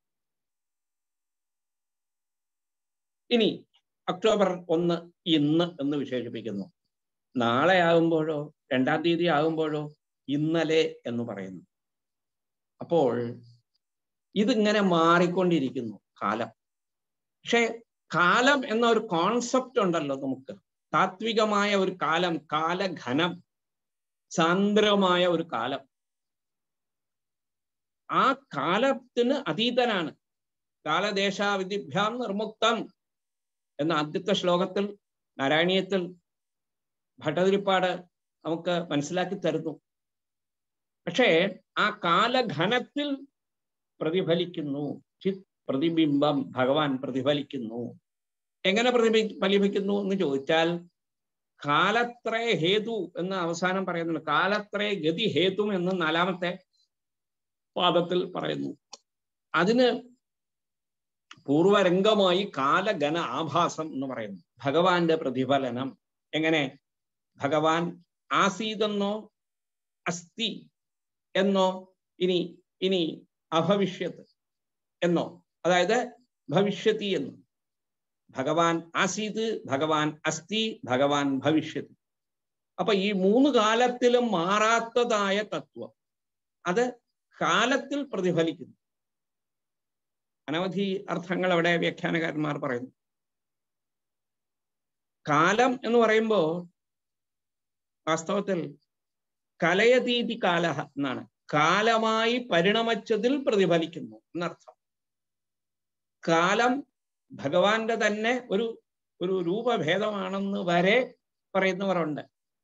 ഇനി ഒക്ടോബർ ഒന്ന് ഇന്ന് എന്ന് വിശേഷിപ്പിക്കുന്നു നാളെ ആകുമ്പോഴോ രണ്ടാം തീയതി ആകുമ്പോഴോ ഇന്നലെ എന്ന് പറയുന്നു അപ്പോൾ ഇതിങ്ങനെ മാറിക്കൊണ്ടിരിക്കുന്നു കാലം പക്ഷെ കാലം എന്ന ഒരു കോൺസെപ്റ്റ് ഉണ്ടല്ലോ നമുക്ക് താത്വികമായ ഒരു കാലം കാലഘനം സാന്ദ്രമായ ഒരു കാലം ആ കാലത്തിന് അതീതനാണ് കാലദേശാവിധിഭ്യാം നിർമുക്തം എന്ന ആദ്യത്തെ ശ്ലോകത്തിൽ നാരായണീയത്തിൽ ഭട്ടതിരിപ്പാട് നമുക്ക് മനസ്സിലാക്കി തരുന്നു പക്ഷേ ആ കാലഘനത്തിൽ പ്രതിഫലിക്കുന്നു ചിത് പ്രതിബിംബം ഭഗവാൻ പ്രതിഫലിക്കുന്നു എങ്ങനെ പ്രതിഫലിപ്പിക്കുന്നു എന്ന് ചോദിച്ചാൽ കാലത്രയ ഹേതു എന്ന് അവസാനം പറയുന്നുണ്ട് കാലത്രയ ഗതി ഹേതു എന്ന് നാലാമത്തെ പാദത്തിൽ പറയുന്നു അതിന് പൂർവരംഗമായി കാലഗന ആഭാസം എന്ന് പറയുന്നു ഭഗവാന്റെ പ്രതിഫലനം എങ്ങനെ ഭഗവാൻ ആസീതെന്നോ അസ്തി എന്നോ ഇനി ഇനി അഭവിഷ്യത്ത് എന്നോ അതായത് ഭവിഷ്യത്തി എന്ന് ഭഗവാൻ ആസീത് ഭഗവാൻ അസ്തി ഭഗവാൻ ഭവിഷ്യത്തി അപ്പൊ ഈ മൂന്ന് കാലത്തിലും മാറാത്തതായ തത്വം അത് കാലത്തിൽ പ്രതിഫലിക്കുന്നു അനവധി അർത്ഥങ്ങൾ അവിടെ വ്യാഖ്യാനകാരന്മാർ പറയുന്നു കാലം എന്ന് പറയുമ്പോൾ വാസ്തവത്തിൽ കലയതീതി കാലഹ എന്നാണ് കാലമായി പരിണമിച്ചതിൽ പ്രതിഫലിക്കുന്നു എന്നർത്ഥം കാലം ഭഗവാന്റെ തന്നെ ഒരു ഒരു രൂപഭേദമാണെന്ന് വരെ പറയുന്നവരുണ്ട്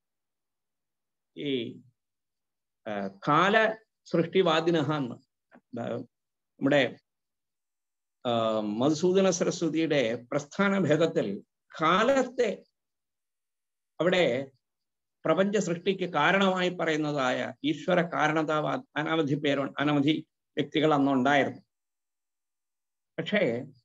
ഈ കാല സൃഷ്ടിവാദിനഹ എന്ന് നമ്മുടെ മധുസൂദന സരസ്വതിയുടെ പ്രസ്ഥാന ഭേദത്തിൽ കാലത്തെ അവിടെ പ്രപഞ്ച സൃഷ്ടിക്ക് കാരണമായി പറയുന്നതായ ഈശ്വര കാരണതാവാ അനവധി പേര് അനവധി വ്യക്തികൾ അന്നുണ്ടായിരുന്നു പക്ഷേ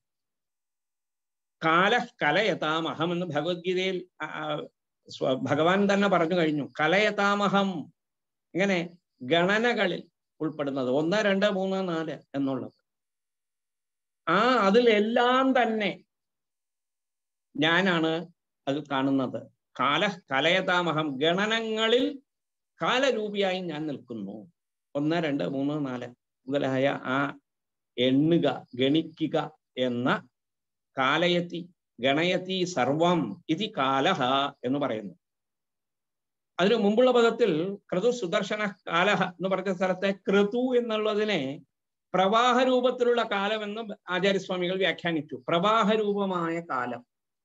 കാല കലയതാമഹം എന്ന് ഭഗവത്ഗീതയിൽ ഭഗവാൻ തന്നെ പറഞ്ഞു കഴിഞ്ഞു കലയതാമഹം ഇങ്ങനെ ഗണനകളിൽ ഉൾപ്പെടുന്നത് ഒന്ന് രണ്ട് മൂന്ന് നാല് എന്നുള്ളത് ആ അതിലെല്ലാം തന്നെ ഞാനാണ് അത് കാണുന്നത് കാല കലയതാമഹം ഗണനങ്ങളിൽ കാലരൂപിയായി ഞാൻ നിൽക്കുന്നു ഒന്ന് രണ്ട് മൂന്ന് നാല് മുതലായ ആ എണ്ണുക ഗണിക്കുക എന്ന കാലയത്തി ഗണയത്തി സർവം ഇതി കാലഹ എന്ന് പറയുന്നു അതിനു മുമ്പുള്ള പദത്തിൽ ക്രതു സുദർശന കാലഹ എന്ന് പറഞ്ഞ സ്ഥലത്തെ ക്രതു എന്നുള്ളതിനെ പ്രവാഹ രൂപത്തിലുള്ള കാലം എന്ന് ആചാര്യസ്വാമികൾ വ്യാഖ്യാനിച്ചു പ്രവാഹ രൂപമായ കാലം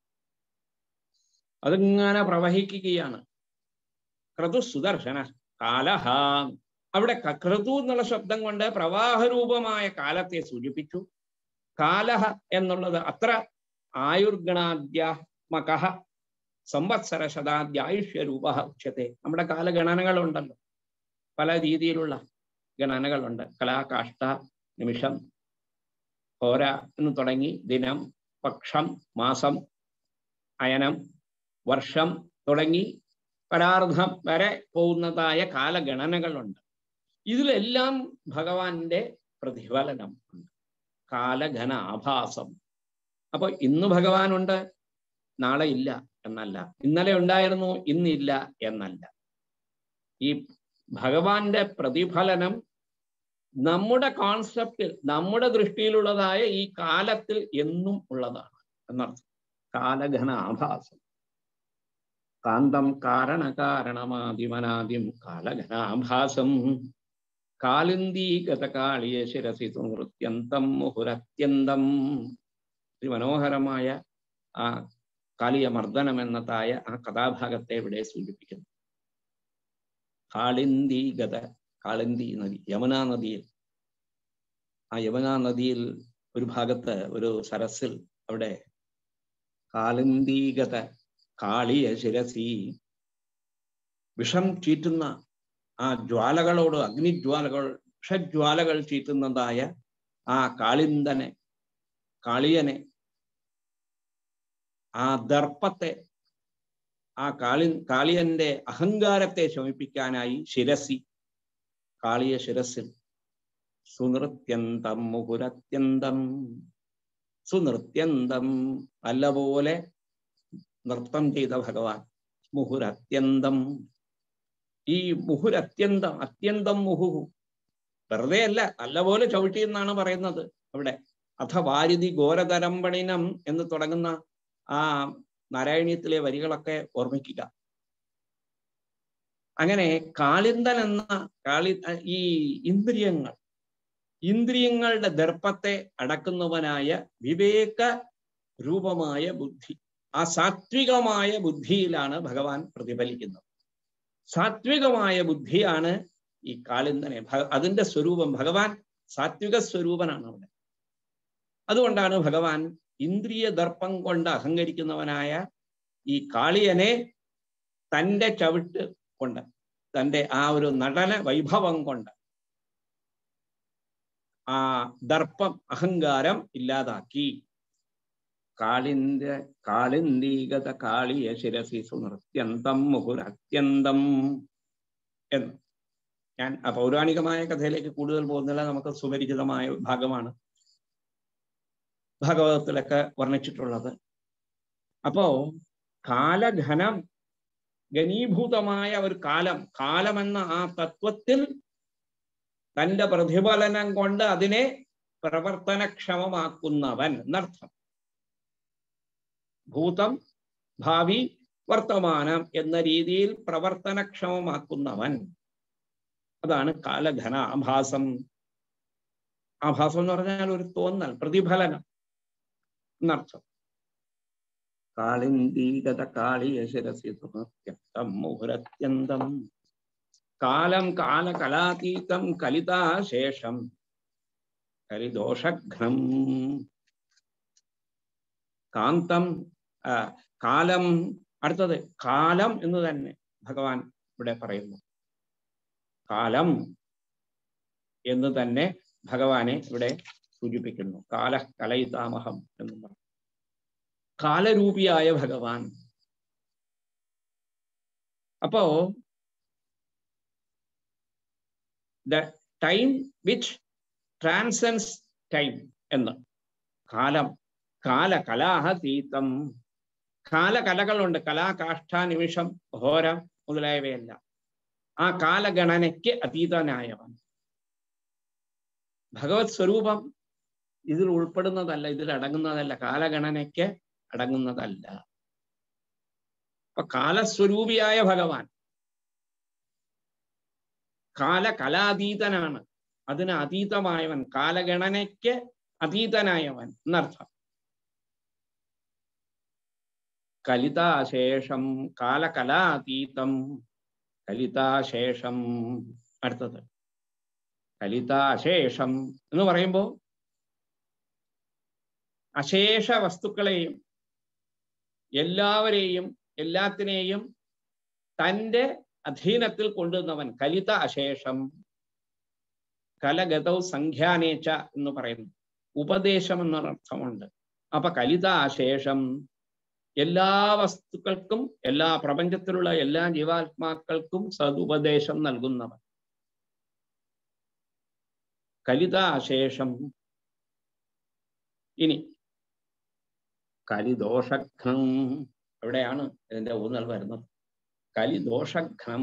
അതിങ്ങനെ പ്രവഹിക്കുകയാണ് ക്രതു സുദർശന കാലഹ അവിടെ ക്രതു എന്നുള്ള ശബ്ദം കൊണ്ട് പ്രവാഹരൂപമായ കാലത്തെ സൂചിപ്പിച്ചു കാലഹ എന്നുള്ളത് അത്ര ആയുർഗണാദ്യാത്മക സംവത്സര ശതാദ്യായുഷ്യരൂപ ഉച്ചത്തെ നമ്മുടെ കാലഗണനകളുണ്ടല്ലോ പല രീതിയിലുള്ള ഗണനകളുണ്ട് കലാകാഷ്ട നിമിഷം ഹോര എന്ന് തുടങ്ങി ദിനം പക്ഷം മാസം അയനം വർഷം തുടങ്ങി പരാർദ്ധം വരെ പോകുന്നതായ കാലഗണനകളുണ്ട് ഇതിലെല്ലാം ഭഗവാന്റെ പ്രതിഫലനം ഉണ്ട് കാലഘന ആഭാസം അപ്പൊ ഇന്ന് ഭഗവാനുണ്ട് നാളെ ഇല്ല എന്നല്ല ഇന്നലെ ഉണ്ടായിരുന്നു ഇന്നില്ല എന്നല്ല ഈ ഭഗവാന്റെ പ്രതിഫലനം നമ്മുടെ കോൺസെപ്റ്റിൽ നമ്മുടെ ദൃഷ്ടിയിലുള്ളതായ ഈ കാലത്തിൽ എന്നും ഉള്ളതാണ് എന്നർത്ഥം കാലഘന ആഭാസം കാന്തം കാരണ കാരണമാദിമനാദിം കാലഘനാഭാസം കാലിന്ദീഗതകാളിയ ശിരസി നൃത്യന്തം മുഹുരത്യന്തം മനോഹരമായ ആ കാളിയ മർദ്ദനം എന്നതായ ആ കഥാഭാഗത്തെ ഇവിടെ സൂചിപ്പിക്കുന്നു കാളിന്ദീഗത കാളിന്തി നദി യമുനാ നദിയിൽ ആ യമുനാ നദിയിൽ ഒരു ഭാഗത്ത് ഒരു സരസിൽ അവിടെ കാളിന്ദീഗത കാളിയ ശിരസി വിഷം ചീറ്റുന്ന ആ ജ്വാലകളോട് അഗ്നിജ്വാലകൾ വിഷജ്വാലകൾ ചീറ്റുന്നതായ ആ കാളിന്ദനെ കാളിയനെ ആ ദർപ്പത്തെ ആ കാളി കാളിയന്റെ അഹങ്കാരത്തെ ശമിപ്പിക്കാനായി ശിരസി കാളിയ ശിരസിൽ സുനൃത്യന്തം മുഹുരത്യന്തം സുനൃത്യന്തം നല്ലപോലെ നൃത്തം ചെയ്ത ഭഗവാൻ മുഹുരത്യന്തം ഈ മുഹുരത്യന്തം അത്യന്തം മുഹുഹു വെറുതെ അല്ല നല്ലപോലെ ചവിട്ടി എന്നാണ് പറയുന്നത് അവിടെ അഥ വാരിധി ഘോരതരമ്പണിനം എന്ന് തുടങ്ങുന്ന ആ നാരായണീയത്തിലെ വരികളൊക്കെ ഓർമ്മിക്കുക അങ്ങനെ കാളിന്ദൻ എന്ന കാളി ഈ ഇന്ദ്രിയങ്ങൾ ഇന്ദ്രിയങ്ങളുടെ ദർപ്പത്തെ അടക്കുന്നവനായ വിവേക രൂപമായ ബുദ്ധി ആ സാത്വികമായ ബുദ്ധിയിലാണ് ഭഗവാൻ പ്രതിഫലിക്കുന്നത് സാത്വികമായ ബുദ്ധിയാണ് ഈ കാളിന്ദനെ അതിന്റെ സ്വരൂപം ഭഗവാൻ സാത്വിക സ്വരൂപനാണ് അവിടെ അതുകൊണ്ടാണ് ഭഗവാൻ ഇന്ദ്രിയ ദർപ്പം കൊണ്ട് അഹങ്കരിക്കുന്നവനായ ഈ കാളിയനെ തൻ്റെ ചവിട്ട് കൊണ്ട് തൻ്റെ ആ ഒരു നടന വൈഭവം കൊണ്ട് ആ ദർപ്പം അഹങ്കാരം ഇല്ലാതാക്കി കാളിന്ദ കാളിന്ദീഗത കാളിയ ശിരസി സുനൃത്യന്തം മുഹുരത്യന്തം എന്ന് ഞാൻ ആ പൗരാണികമായ കഥയിലേക്ക് കൂടുതൽ പോകുന്നില്ല നമുക്ക് സുപരിചിതമായ ഭാഗമാണ് ഭാഗവതത്തിലൊക്കെ വർണ്ണിച്ചിട്ടുള്ളത് അപ്പോ കാലഘനം ഘനീഭൂതമായ ഒരു കാലം കാലമെന്ന ആ തത്വത്തിൽ തന്റെ പ്രതിഫലനം കൊണ്ട് അതിനെ പ്രവർത്തനക്ഷമമാക്കുന്നവൻ എന്നർത്ഥം ഭൂതം ഭാവി വർത്തമാനം എന്ന രീതിയിൽ പ്രവർത്തനക്ഷമമാക്കുന്നവൻ അതാണ് കാലഘന ആഭാസം ആഭാസം എന്ന് പറഞ്ഞാൽ ഒരു തോന്നൽ പ്രതിഫലനം എന്നർത്ഥം കാളിന്ദീഗത കാളിയ ശിരസി സുമത്യക്തം മുഹുരത്യന്തം കാലം കാലകലാതീതം കലിതാശേഷം കലിദോഷഘ്നം കാന്തം കാലം അടുത്തത് കാലം എന്ന് തന്നെ ഭഗവാൻ ഇവിടെ പറയുന്നു കാലം എന്ന് തന്നെ ഭഗവാനെ ഇവിടെ സൂചിപ്പിക്കുന്നു കാല കലയിതാമഹം എന്നും പറഞ്ഞു കാലരൂപിയായ ഭഗവാൻ അപ്പോ the time which transcends time എന്ന് കാലം കാല കലാഹതീതം കാലകലകളുണ്ട് കലാകാഷ്ഠ നിമിഷം ഹോരം മുതലായവയെല്ലാം ആ കാലഗണനയ്ക്ക് അതീതനായവൻ ഭഗവത് സ്വരൂപം ഇതിൽ ഉൾപ്പെടുന്നതല്ല ഇതിൽ അടങ്ങുന്നതല്ല കാലഗണനയ്ക്ക് അടങ്ങുന്നതല്ല അപ്പൊ കാലസ്വരൂപിയായ ഭഗവാൻ കാലകലാതീതനാണ് അതിന് അതീതമായവൻ കാലഗണനയ്ക്ക് അതീതനായവൻ എന്നർത്ഥം കലിതാശേഷം കാലകലാതീതം കലിതാശേഷം അടുത്തത് കലിതാശേഷം എന്ന് പറയുമ്പോ അശേഷ വസ്തുക്കളെയും എല്ലാവരെയും എല്ലാത്തിനെയും തൻ്റെ അധീനത്തിൽ കൊണ്ടുവന്നവൻ കലിത അശേഷം കലഗതൗ സംഖ്യാനേച്ച എന്ന് പറയുന്നു ഉപദേശം എന്നൊരർത്ഥമുണ്ട് അപ്പൊ കലിത അശേഷം എല്ലാ വസ്തുക്കൾക്കും എല്ലാ പ്രപഞ്ചത്തിലുള്ള എല്ലാ ജീവാത്മാക്കൾക്കും സതുപദേശം നൽകുന്നവൻ കലിതാശേഷം ഇനി കലിദോഷഘ്നം എവിടെയാണ് ഇതിന്റെ ഊന്നൽ വരുന്നത് കലിദോഷഘ്നം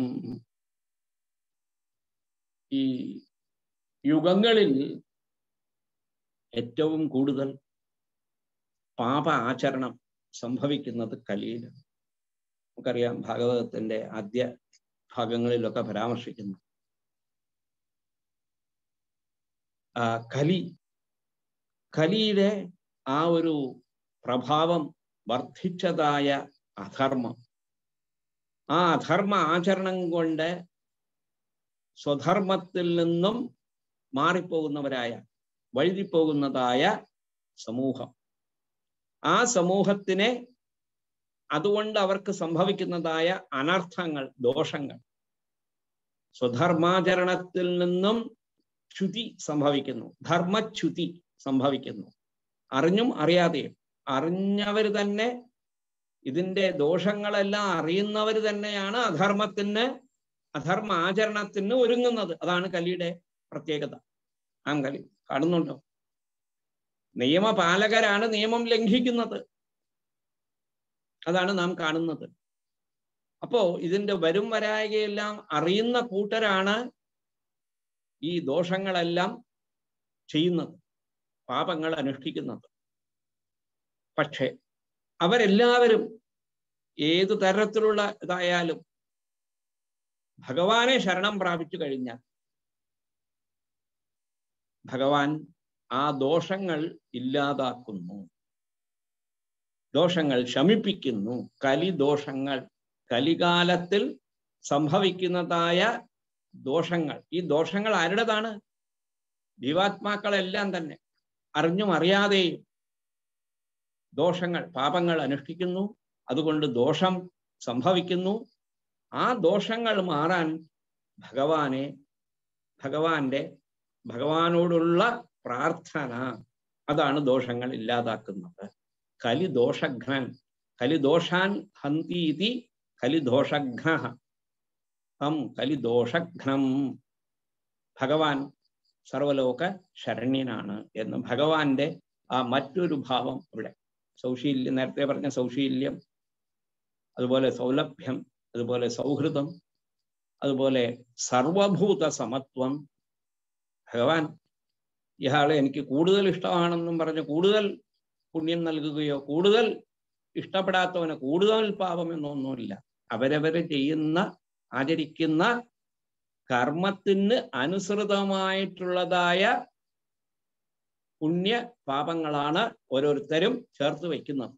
ഈ യുഗങ്ങളിൽ ഏറ്റവും കൂടുതൽ പാപ ആചരണം സംഭവിക്കുന്നത് കലിയിലാണ് നമുക്കറിയാം ഭാഗവതത്തിന്റെ ആദ്യ ഭാഗങ്ങളിലൊക്കെ പരാമർശിക്കുന്നു ആ കലി കലിയുടെ ആ ഒരു പ്രഭാവം വർദ്ധിച്ചതായ അധർമ്മം ആ അധർമ്മ ആചരണം കൊണ്ട് സ്വധർമ്മത്തിൽ നിന്നും മാറിപ്പോകുന്നവരായ വഴുതിപ്പോകുന്നതായ സമൂഹം ആ സമൂഹത്തിനെ അതുകൊണ്ട് അവർക്ക് സംഭവിക്കുന്നതായ അനർത്ഥങ്ങൾ ദോഷങ്ങൾ സ്വധർമാചരണത്തിൽ നിന്നും ച്യുതി സംഭവിക്കുന്നു ധർമ്മച്യുതി സംഭവിക്കുന്നു അറിഞ്ഞും അറിയാതെയും അറിഞ്ഞവർ തന്നെ ഇതിന്റെ ദോഷങ്ങളെല്ലാം അറിയുന്നവർ തന്നെയാണ് അധർമ്മത്തിന് അധർമ്മ ആചരണത്തിന് ഒരുങ്ങുന്നത് അതാണ് കലിയുടെ പ്രത്യേകത നാം കലി കാണുന്നുണ്ടോ നിയമപാലകരാണ് നിയമം ലംഘിക്കുന്നത് അതാണ് നാം കാണുന്നത് അപ്പോ ഇതിന്റെ വരും വരായകയെല്ലാം അറിയുന്ന കൂട്ടരാണ് ഈ ദോഷങ്ങളെല്ലാം ചെയ്യുന്നത് പാപങ്ങൾ അനുഷ്ഠിക്കുന്നത് പക്ഷെ അവരെല്ലാവരും ഏതു തരത്തിലുള്ള ഇതായാലും ഭഗവാനെ ശരണം പ്രാപിച്ചു കഴിഞ്ഞാൽ ഭഗവാൻ ആ ദോഷങ്ങൾ ഇല്ലാതാക്കുന്നു ദോഷങ്ങൾ ശമിപ്പിക്കുന്നു കലിദോഷങ്ങൾ കലികാലത്തിൽ സംഭവിക്കുന്നതായ ദോഷങ്ങൾ ഈ ദോഷങ്ങൾ ആരുടേതാണ് ജീവാത്മാക്കളെല്ലാം തന്നെ അറിഞ്ഞും അറിയാതെയും ദോഷങ്ങൾ പാപങ്ങൾ അനുഷ്ഠിക്കുന്നു അതുകൊണ്ട് ദോഷം സംഭവിക്കുന്നു ആ ദോഷങ്ങൾ മാറാൻ ഭഗവാനെ ഭഗവാന്റെ ഭഗവാനോടുള്ള പ്രാർത്ഥന അതാണ് ദോഷങ്ങൾ ഇല്ലാതാക്കുന്നത് കലിദോഷഘ്നൻ കലിദോഷാൻ ഹന്തീതി കലിദോഷഘ്ന ഹം കലിദോഷഘ്നം ഭഗവാൻ സർവലോക ശരണ്യനാണ് എന്ന് ഭഗവാന്റെ ആ മറ്റൊരു ഭാവം ഇവിടെ സൗശീല്യം നേരത്തെ പറഞ്ഞ സൗശീല്യം അതുപോലെ സൗലഭ്യം അതുപോലെ സൗഹൃദം അതുപോലെ സർവഭൂത സമത്വം ഭഗവാൻ ഇയാളെ എനിക്ക് കൂടുതൽ ഇഷ്ടമാണെന്നും പറഞ്ഞ് കൂടുതൽ പുണ്യം നൽകുകയോ കൂടുതൽ ഇഷ്ടപ്പെടാത്തവന് കൂടുതൽ പാപം എന്നൊന്നുമില്ല അവരവര് ചെയ്യുന്ന ആചരിക്കുന്ന കർമ്മത്തിന് അനുസൃതമായിട്ടുള്ളതായ പുണ്യ പാപങ്ങളാണ് ഓരോരുത്തരും ചേർത്ത് വയ്ക്കുന്നത്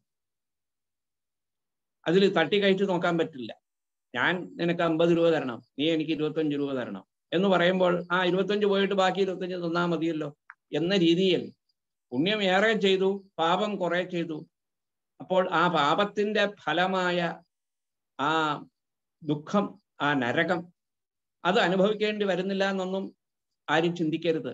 അതിൽ തട്ടിക്കയറ്റി നോക്കാൻ പറ്റില്ല ഞാൻ നിനക്ക് അമ്പത് രൂപ തരണം നീ എനിക്ക് ഇരുപത്തഞ്ച് രൂപ തരണം എന്ന് പറയുമ്പോൾ ആ ഇരുപത്തഞ്ച് പോയിട്ട് ബാക്കി ഇരുപത്തഞ്ച് തന്നാ മതിയല്ലോ എന്ന രീതിയിൽ പുണ്യം ഏറെ ചെയ്തു പാപം കുറെ ചെയ്തു അപ്പോൾ ആ പാപത്തിന്റെ ഫലമായ ആ ദുഃഖം ആ നരകം അത് അനുഭവിക്കേണ്ടി വരുന്നില്ല എന്നൊന്നും ആരും ചിന്തിക്കരുത്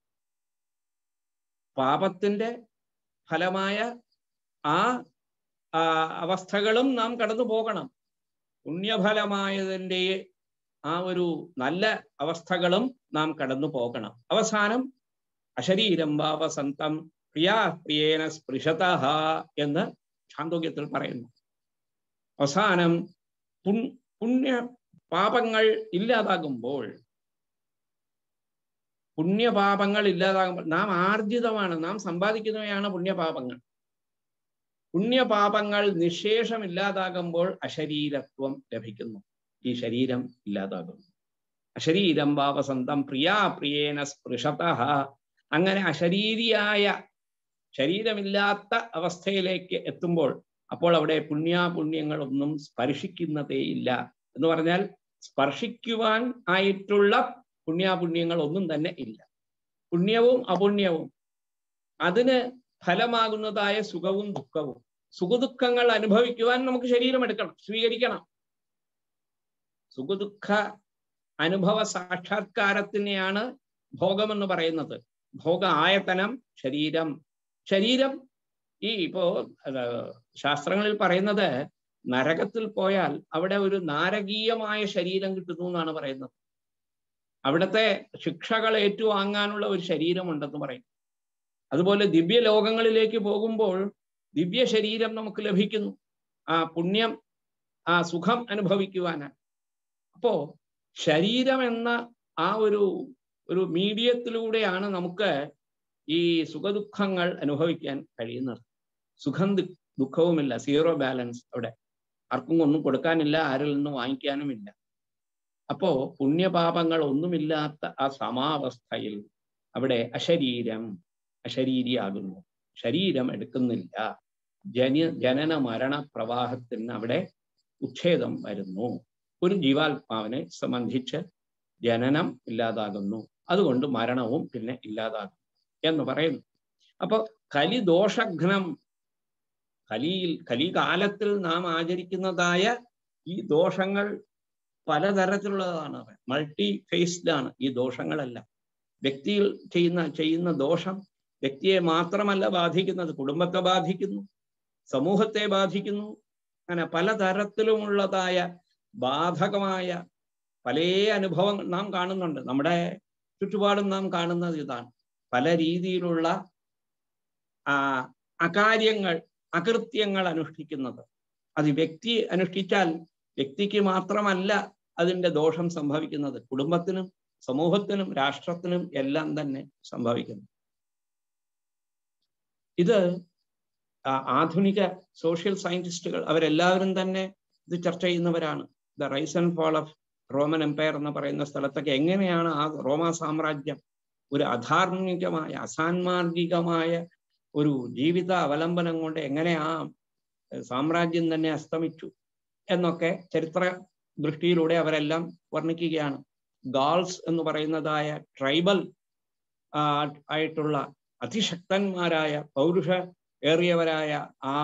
പാപത്തിന്റെ ഫലമായ ആ അവസ്ഥകളും നാം കടന്നു പോകണം പുണ്യഫലമായതിൻ്റെ ആ ഒരു നല്ല അവസ്ഥകളും നാം കടന്നു പോകണം അവസാനം അശരീരം ഭാവസന്തം പ്രിയാ പ്രിയേന സ്പൃശത എന്ന് ഛാന്തോക്യത്തിൽ പറയുന്നു അവസാനം പുണ്യ പാപങ്ങൾ ഇല്ലാതാകുമ്പോൾ പുണ്യപാപങ്ങൾ ഇല്ലാതാകുമ്പോൾ നാം ആർജിതമാണ് നാം സമ്പാദിക്കുന്നവയാണ് പുണ്യപാപങ്ങൾ പുണ്യപാപങ്ങൾ നിശേഷം ഇല്ലാതാകുമ്പോൾ അശരീരത്വം ലഭിക്കുന്നു ഈ ശരീരം ഇല്ലാതാകുന്നു അശരീരം ഭാവസന്തം പ്രിയാ പ്രിയേന സ്പൃശത അങ്ങനെ അശരീരിയായ ശരീരമില്ലാത്ത അവസ്ഥയിലേക്ക് എത്തുമ്പോൾ അപ്പോൾ അവിടെ പുണ്യാപുണ്യങ്ങളൊന്നും സ്പർശിക്കുന്നതേയില്ല എന്ന് പറഞ്ഞാൽ സ്പർശിക്കുവാൻ ആയിട്ടുള്ള പുണ്യാപുണ്യങ്ങൾ ഒന്നും തന്നെ ഇല്ല പുണ്യവും അപുണ്യവും അതിന് ഫലമാകുന്നതായ സുഖവും ദുഃഖവും സുഖദുഃഖങ്ങൾ അനുഭവിക്കുവാൻ നമുക്ക് ശരീരം എടുക്കണം സ്വീകരിക്കണം സുഖദുഃഖ അനുഭവ സാക്ഷാത്കാരത്തിനെയാണ് ഭോഗമെന്ന് പറയുന്നത് ഭോഗ ആയതനം ശരീരം ശരീരം ഈ ഇപ്പോ ശാസ്ത്രങ്ങളിൽ പറയുന്നത് നരകത്തിൽ പോയാൽ അവിടെ ഒരു നാരകീയമായ ശരീരം കിട്ടുന്നു എന്നാണ് പറയുന്നത് അവിടുത്തെ ശിക്ഷകൾ ഏറ്റുവാങ്ങാനുള്ള ഒരു ശരീരമുണ്ടെന്ന് പറയും അതുപോലെ ദിവ്യ ലോകങ്ങളിലേക്ക് പോകുമ്പോൾ ദിവ്യ ശരീരം നമുക്ക് ലഭിക്കുന്നു ആ പുണ്യം ആ സുഖം അനുഭവിക്കുവാനാണ് അപ്പോ ശരീരം എന്ന ആ ഒരു ഒരു മീഡിയത്തിലൂടെയാണ് നമുക്ക് ഈ സുഖദുഃഖങ്ങൾ അനുഭവിക്കാൻ കഴിയുന്നത് സുഖം ദുഃഖവുമില്ല സീറോ ബാലൻസ് അവിടെ ആർക്കും ഒന്നും കൊടുക്കാനില്ല ആരിൽ നിന്നും വാങ്ങിക്കാനുമില്ല അപ്പോ പുണ്യപാപങ്ങൾ ഒന്നുമില്ലാത്ത ആ സമാവസ്ഥയിൽ അവിടെ അശരീരം അശരീരിയാകുന്നു ശരീരം എടുക്കുന്നില്ല ജന ജനന മരണ പ്രവാഹത്തിന് അവിടെ ഉച്ഛേദം വരുന്നു ഒരു ജീവാത്മാവിനെ സംബന്ധിച്ച് ജനനം ഇല്ലാതാകുന്നു അതുകൊണ്ട് മരണവും പിന്നെ ഇല്ലാതാകും എന്ന് പറയുന്നു അപ്പൊ കലിദോഷഘ്നം കലിയിൽ കലികാലത്തിൽ നാം ആചരിക്കുന്നതായ ഈ ദോഷങ്ങൾ പലതരത്തിലുള്ളതാണ് മൾട്ടി ഫേസ്ഡ് ആണ് ഈ ദോഷങ്ങളെല്ലാം വ്യക്തിയിൽ ചെയ്യുന്ന ചെയ്യുന്ന ദോഷം വ്യക്തിയെ മാത്രമല്ല ബാധിക്കുന്നത് കുടുംബത്തെ ബാധിക്കുന്നു സമൂഹത്തെ ബാധിക്കുന്നു അങ്ങനെ പലതരത്തിലുമുള്ളതായ ബാധകമായ പല അനുഭവങ്ങൾ നാം കാണുന്നുണ്ട് നമ്മുടെ ചുറ്റുപാടും നാം കാണുന്നത് ഇതാണ് പല രീതിയിലുള്ള ആ അകാര്യങ്ങൾ അകൃത്യങ്ങൾ അനുഷ്ഠിക്കുന്നത് അത് വ്യക്തി അനുഷ്ഠിച്ചാൽ വ്യക്തിക്ക് മാത്രമല്ല അതിൻ്റെ ദോഷം സംഭവിക്കുന്നത് കുടുംബത്തിനും സമൂഹത്തിനും രാഷ്ട്രത്തിനും എല്ലാം തന്നെ സംഭവിക്കുന്നു ഇത് ആധുനിക സോഷ്യൽ സയന്റിസ്റ്റുകൾ അവരെല്ലാവരും തന്നെ ഇത് ചർച്ച ചെയ്യുന്നവരാണ് the rise and fall of Roman empire എന്ന് പറയുന്ന സ്ഥലത്തൊക്കെ എങ്ങനെയാണ് ആ റോമ സാമ്രാജ്യം ഒരു അധാർമികമായ അസാൻമാർഗികമായ ഒരു ജീവിത അവലംബനം കൊണ്ട് എങ്ങനെ ആ സാമ്രാജ്യം തന്നെ അസ്തമിച്ചു എന്നൊക്കെ ചരിത്ര ദൃഷ്ടിയിലൂടെ അവരെല്ലാം വർണ്ണിക്കുകയാണ് ഗാൾസ് എന്ന് പറയുന്നതായ ട്രൈബൽ ആയിട്ടുള്ള അതിശക്തന്മാരായ പൗരുഷ ഏറിയവരായ ആ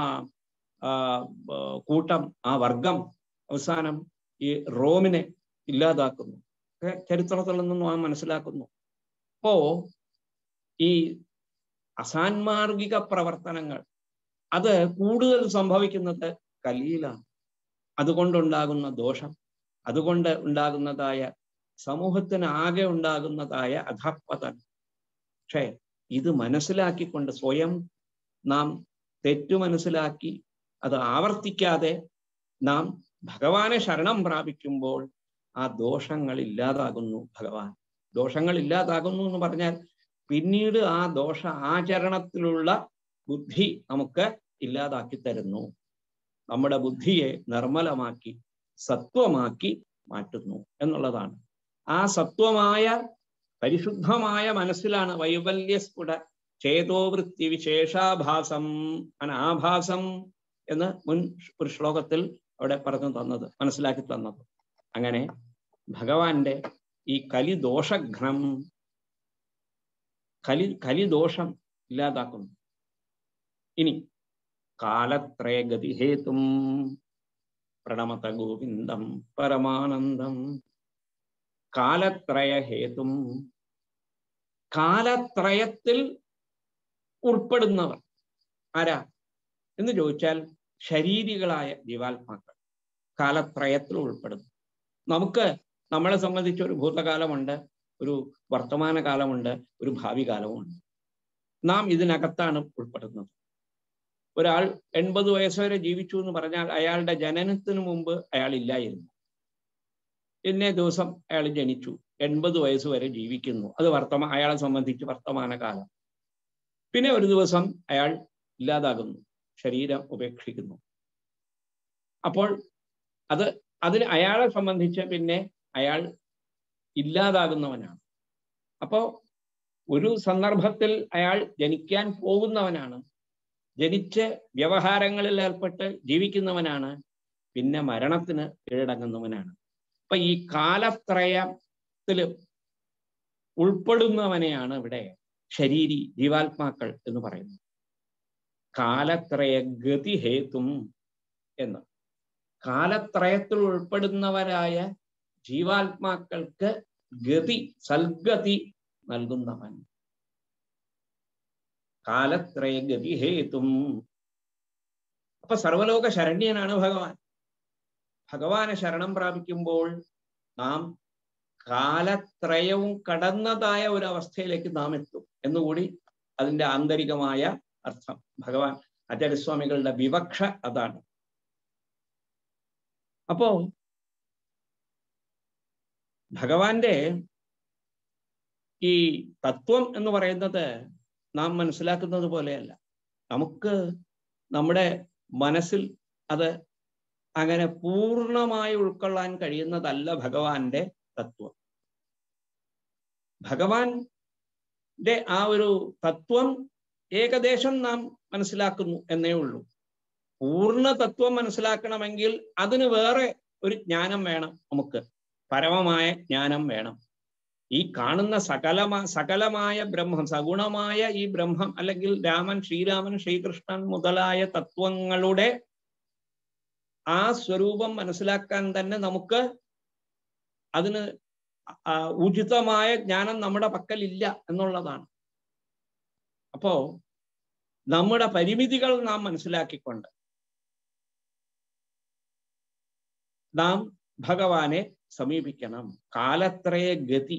കൂട്ടം ആ വർഗം അവസാനം ഈ റോമിനെ ഇല്ലാതാക്കുന്നു ചരിത്രത്തിൽ നിന്നും നാം മനസ്സിലാക്കുന്നു അപ്പോ ഈ അസാൻമാർഗിക പ്രവർത്തനങ്ങൾ അത് കൂടുതൽ സംഭവിക്കുന്നത് കലിയിലാണ് അതുകൊണ്ടുണ്ടാകുന്ന ദോഷം അതുകൊണ്ട് ഉണ്ടാകുന്നതായ സമൂഹത്തിന് ആകെ ഉണ്ടാകുന്നതായ അധപ്പതൻ പക്ഷേ ഇത് മനസ്സിലാക്കിക്കൊണ്ട് സ്വയം നാം തെറ്റു മനസ്സിലാക്കി അത് ആവർത്തിക്കാതെ നാം ഭഗവാനെ ശരണം പ്രാപിക്കുമ്പോൾ ആ ദോഷങ്ങൾ ഇല്ലാതാകുന്നു ഭഗവാൻ ദോഷങ്ങൾ ഇല്ലാതാകുന്നു എന്ന് പറഞ്ഞാൽ പിന്നീട് ആ ദോഷ ആചരണത്തിലുള്ള ബുദ്ധി നമുക്ക് ഇല്ലാതാക്കി തരുന്നു നമ്മുടെ ബുദ്ധിയെ നിർമ്മലമാക്കി സത്വമാക്കി മാറ്റുന്നു എന്നുള്ളതാണ് ആ സത്വമായ പരിശുദ്ധമായ മനസ്സിലാണ് വൈവല്യസ്ഫുട ചേതോവൃത്തി വിശേഷാഭാസം അനാഭാസം എന്ന് മുൻ ഒരു ശ്ലോകത്തിൽ അവിടെ പറഞ്ഞു തന്നത് മനസ്സിലാക്കി തന്നത് അങ്ങനെ ഭഗവാന്റെ ഈ കലിദോഷഘ്നം കലി കലിദോഷം ഇല്ലാതാക്കുന്നു ഇനി കാലത്രയ ഗതിഹേതും പ്രണമത ഗോവിന്ദം പരമാനന്ദം കാലത്രയ ഹേതും കാലത്രയത്തിൽ ഉൾപ്പെടുന്നവർ ആരാ എന്ന് ചോദിച്ചാൽ ശരീരികളായ ജീവാത്മാക്കൾ കാലത്രയത്തിൽ ഉൾപ്പെടുന്നു നമുക്ക് നമ്മളെ സംബന്ധിച്ച് ഒരു ഭൂതകാലമുണ്ട് ഒരു വർത്തമാന കാലമുണ്ട് ഒരു ഭാവി കാലമുണ്ട് നാം ഇതിനകത്താണ് ഉൾപ്പെടുന്നത് ഒരാൾ എൺപത് വയസ്സ് വരെ ജീവിച്ചു എന്ന് പറഞ്ഞാൽ അയാളുടെ ജനനത്തിന് മുമ്പ് അയാൾ ഇല്ലായിരുന്നു ഇന്നേ ദിവസം അയാൾ ജനിച്ചു എൺപത് വയസ്സ് വരെ ജീവിക്കുന്നു അത് വർത്തമാ അയാളെ സംബന്ധിച്ച് വർത്തമാന കാലം പിന്നെ ഒരു ദിവസം അയാൾ ഇല്ലാതാകുന്നു ശരീരം ഉപേക്ഷിക്കുന്നു അപ്പോൾ അത് അതിന് അയാളെ സംബന്ധിച്ച് പിന്നെ അയാൾ ഇല്ലാതാകുന്നവനാണ് അപ്പോ ഒരു സന്ദർഭത്തിൽ അയാൾ ജനിക്കാൻ പോകുന്നവനാണ് ജനിച്ച് വ്യവഹാരങ്ങളിൽ ഏർപ്പെട്ട് ജീവിക്കുന്നവനാണ് പിന്നെ മരണത്തിന് കീഴടങ്ങുന്നവനാണ് അപ്പൊ ഈ കാലത്രയത്തില് ഉൾപ്പെടുന്നവനെയാണ് ഇവിടെ ശരീരി ജീവാത്മാക്കൾ എന്ന് പറയുന്നത് കാലത്രയ ഗതിഹേതും എന്ന് കാലത്രയത്തിൽ ഉൾപ്പെടുന്നവരായ ജീവാത്മാക്കൾക്ക് ഗതി സൽഗതി നൽകുന്നവൻ കാലത്രയ ഗതിഹേതും അപ്പൊ സർവലോക ശരണ്യനാണ് ഭഗവാൻ ഭഗവാനെ ശരണം പ്രാപിക്കുമ്പോൾ നാം കാലത്രയവും കടന്നതായ ഒരു അവസ്ഥയിലേക്ക് നാം എത്തും എന്നുകൂടി അതിന്റെ ആന്തരികമായ അർത്ഥം ഭഗവാൻ ആചാര്യസ്വാമികളുടെ വിവക്ഷ അതാണ് അപ്പോ ഭഗവാന്റെ ഈ തത്വം എന്ന് പറയുന്നത് നാം മനസ്സിലാക്കുന്നത് പോലെയല്ല നമുക്ക് നമ്മുടെ മനസ്സിൽ അത് അങ്ങനെ പൂർണ്ണമായി ഉൾക്കൊള്ളാൻ കഴിയുന്നതല്ല ഭഗവാന്റെ തത്വം ഭഗവാന്റെ ആ ഒരു തത്വം ഏകദേശം നാം മനസ്സിലാക്കുന്നു എന്നേ ഉള്ളൂ പൂർണ്ണ തത്വം മനസ്സിലാക്കണമെങ്കിൽ അതിന് വേറെ ഒരു ജ്ഞാനം വേണം നമുക്ക് പരമമായ ജ്ഞാനം വേണം ഈ കാണുന്ന സകലമാ സകലമായ ബ്രഹ്മം സഗുണമായ ഈ ബ്രഹ്മം അല്ലെങ്കിൽ രാമൻ ശ്രീരാമൻ ശ്രീകൃഷ്ണൻ മുതലായ തത്വങ്ങളുടെ ആ സ്വരൂപം മനസ്സിലാക്കാൻ തന്നെ നമുക്ക് അതിന് ആ ഉചിതമായ ജ്ഞാനം നമ്മുടെ പക്കലില്ല എന്നുള്ളതാണ് അപ്പോ നമ്മുടെ പരിമിതികൾ നാം മനസ്സിലാക്കിക്കൊണ്ട് നാം ഭഗവാനെ സമീപിക്കണം കാലത്രയ ഗതി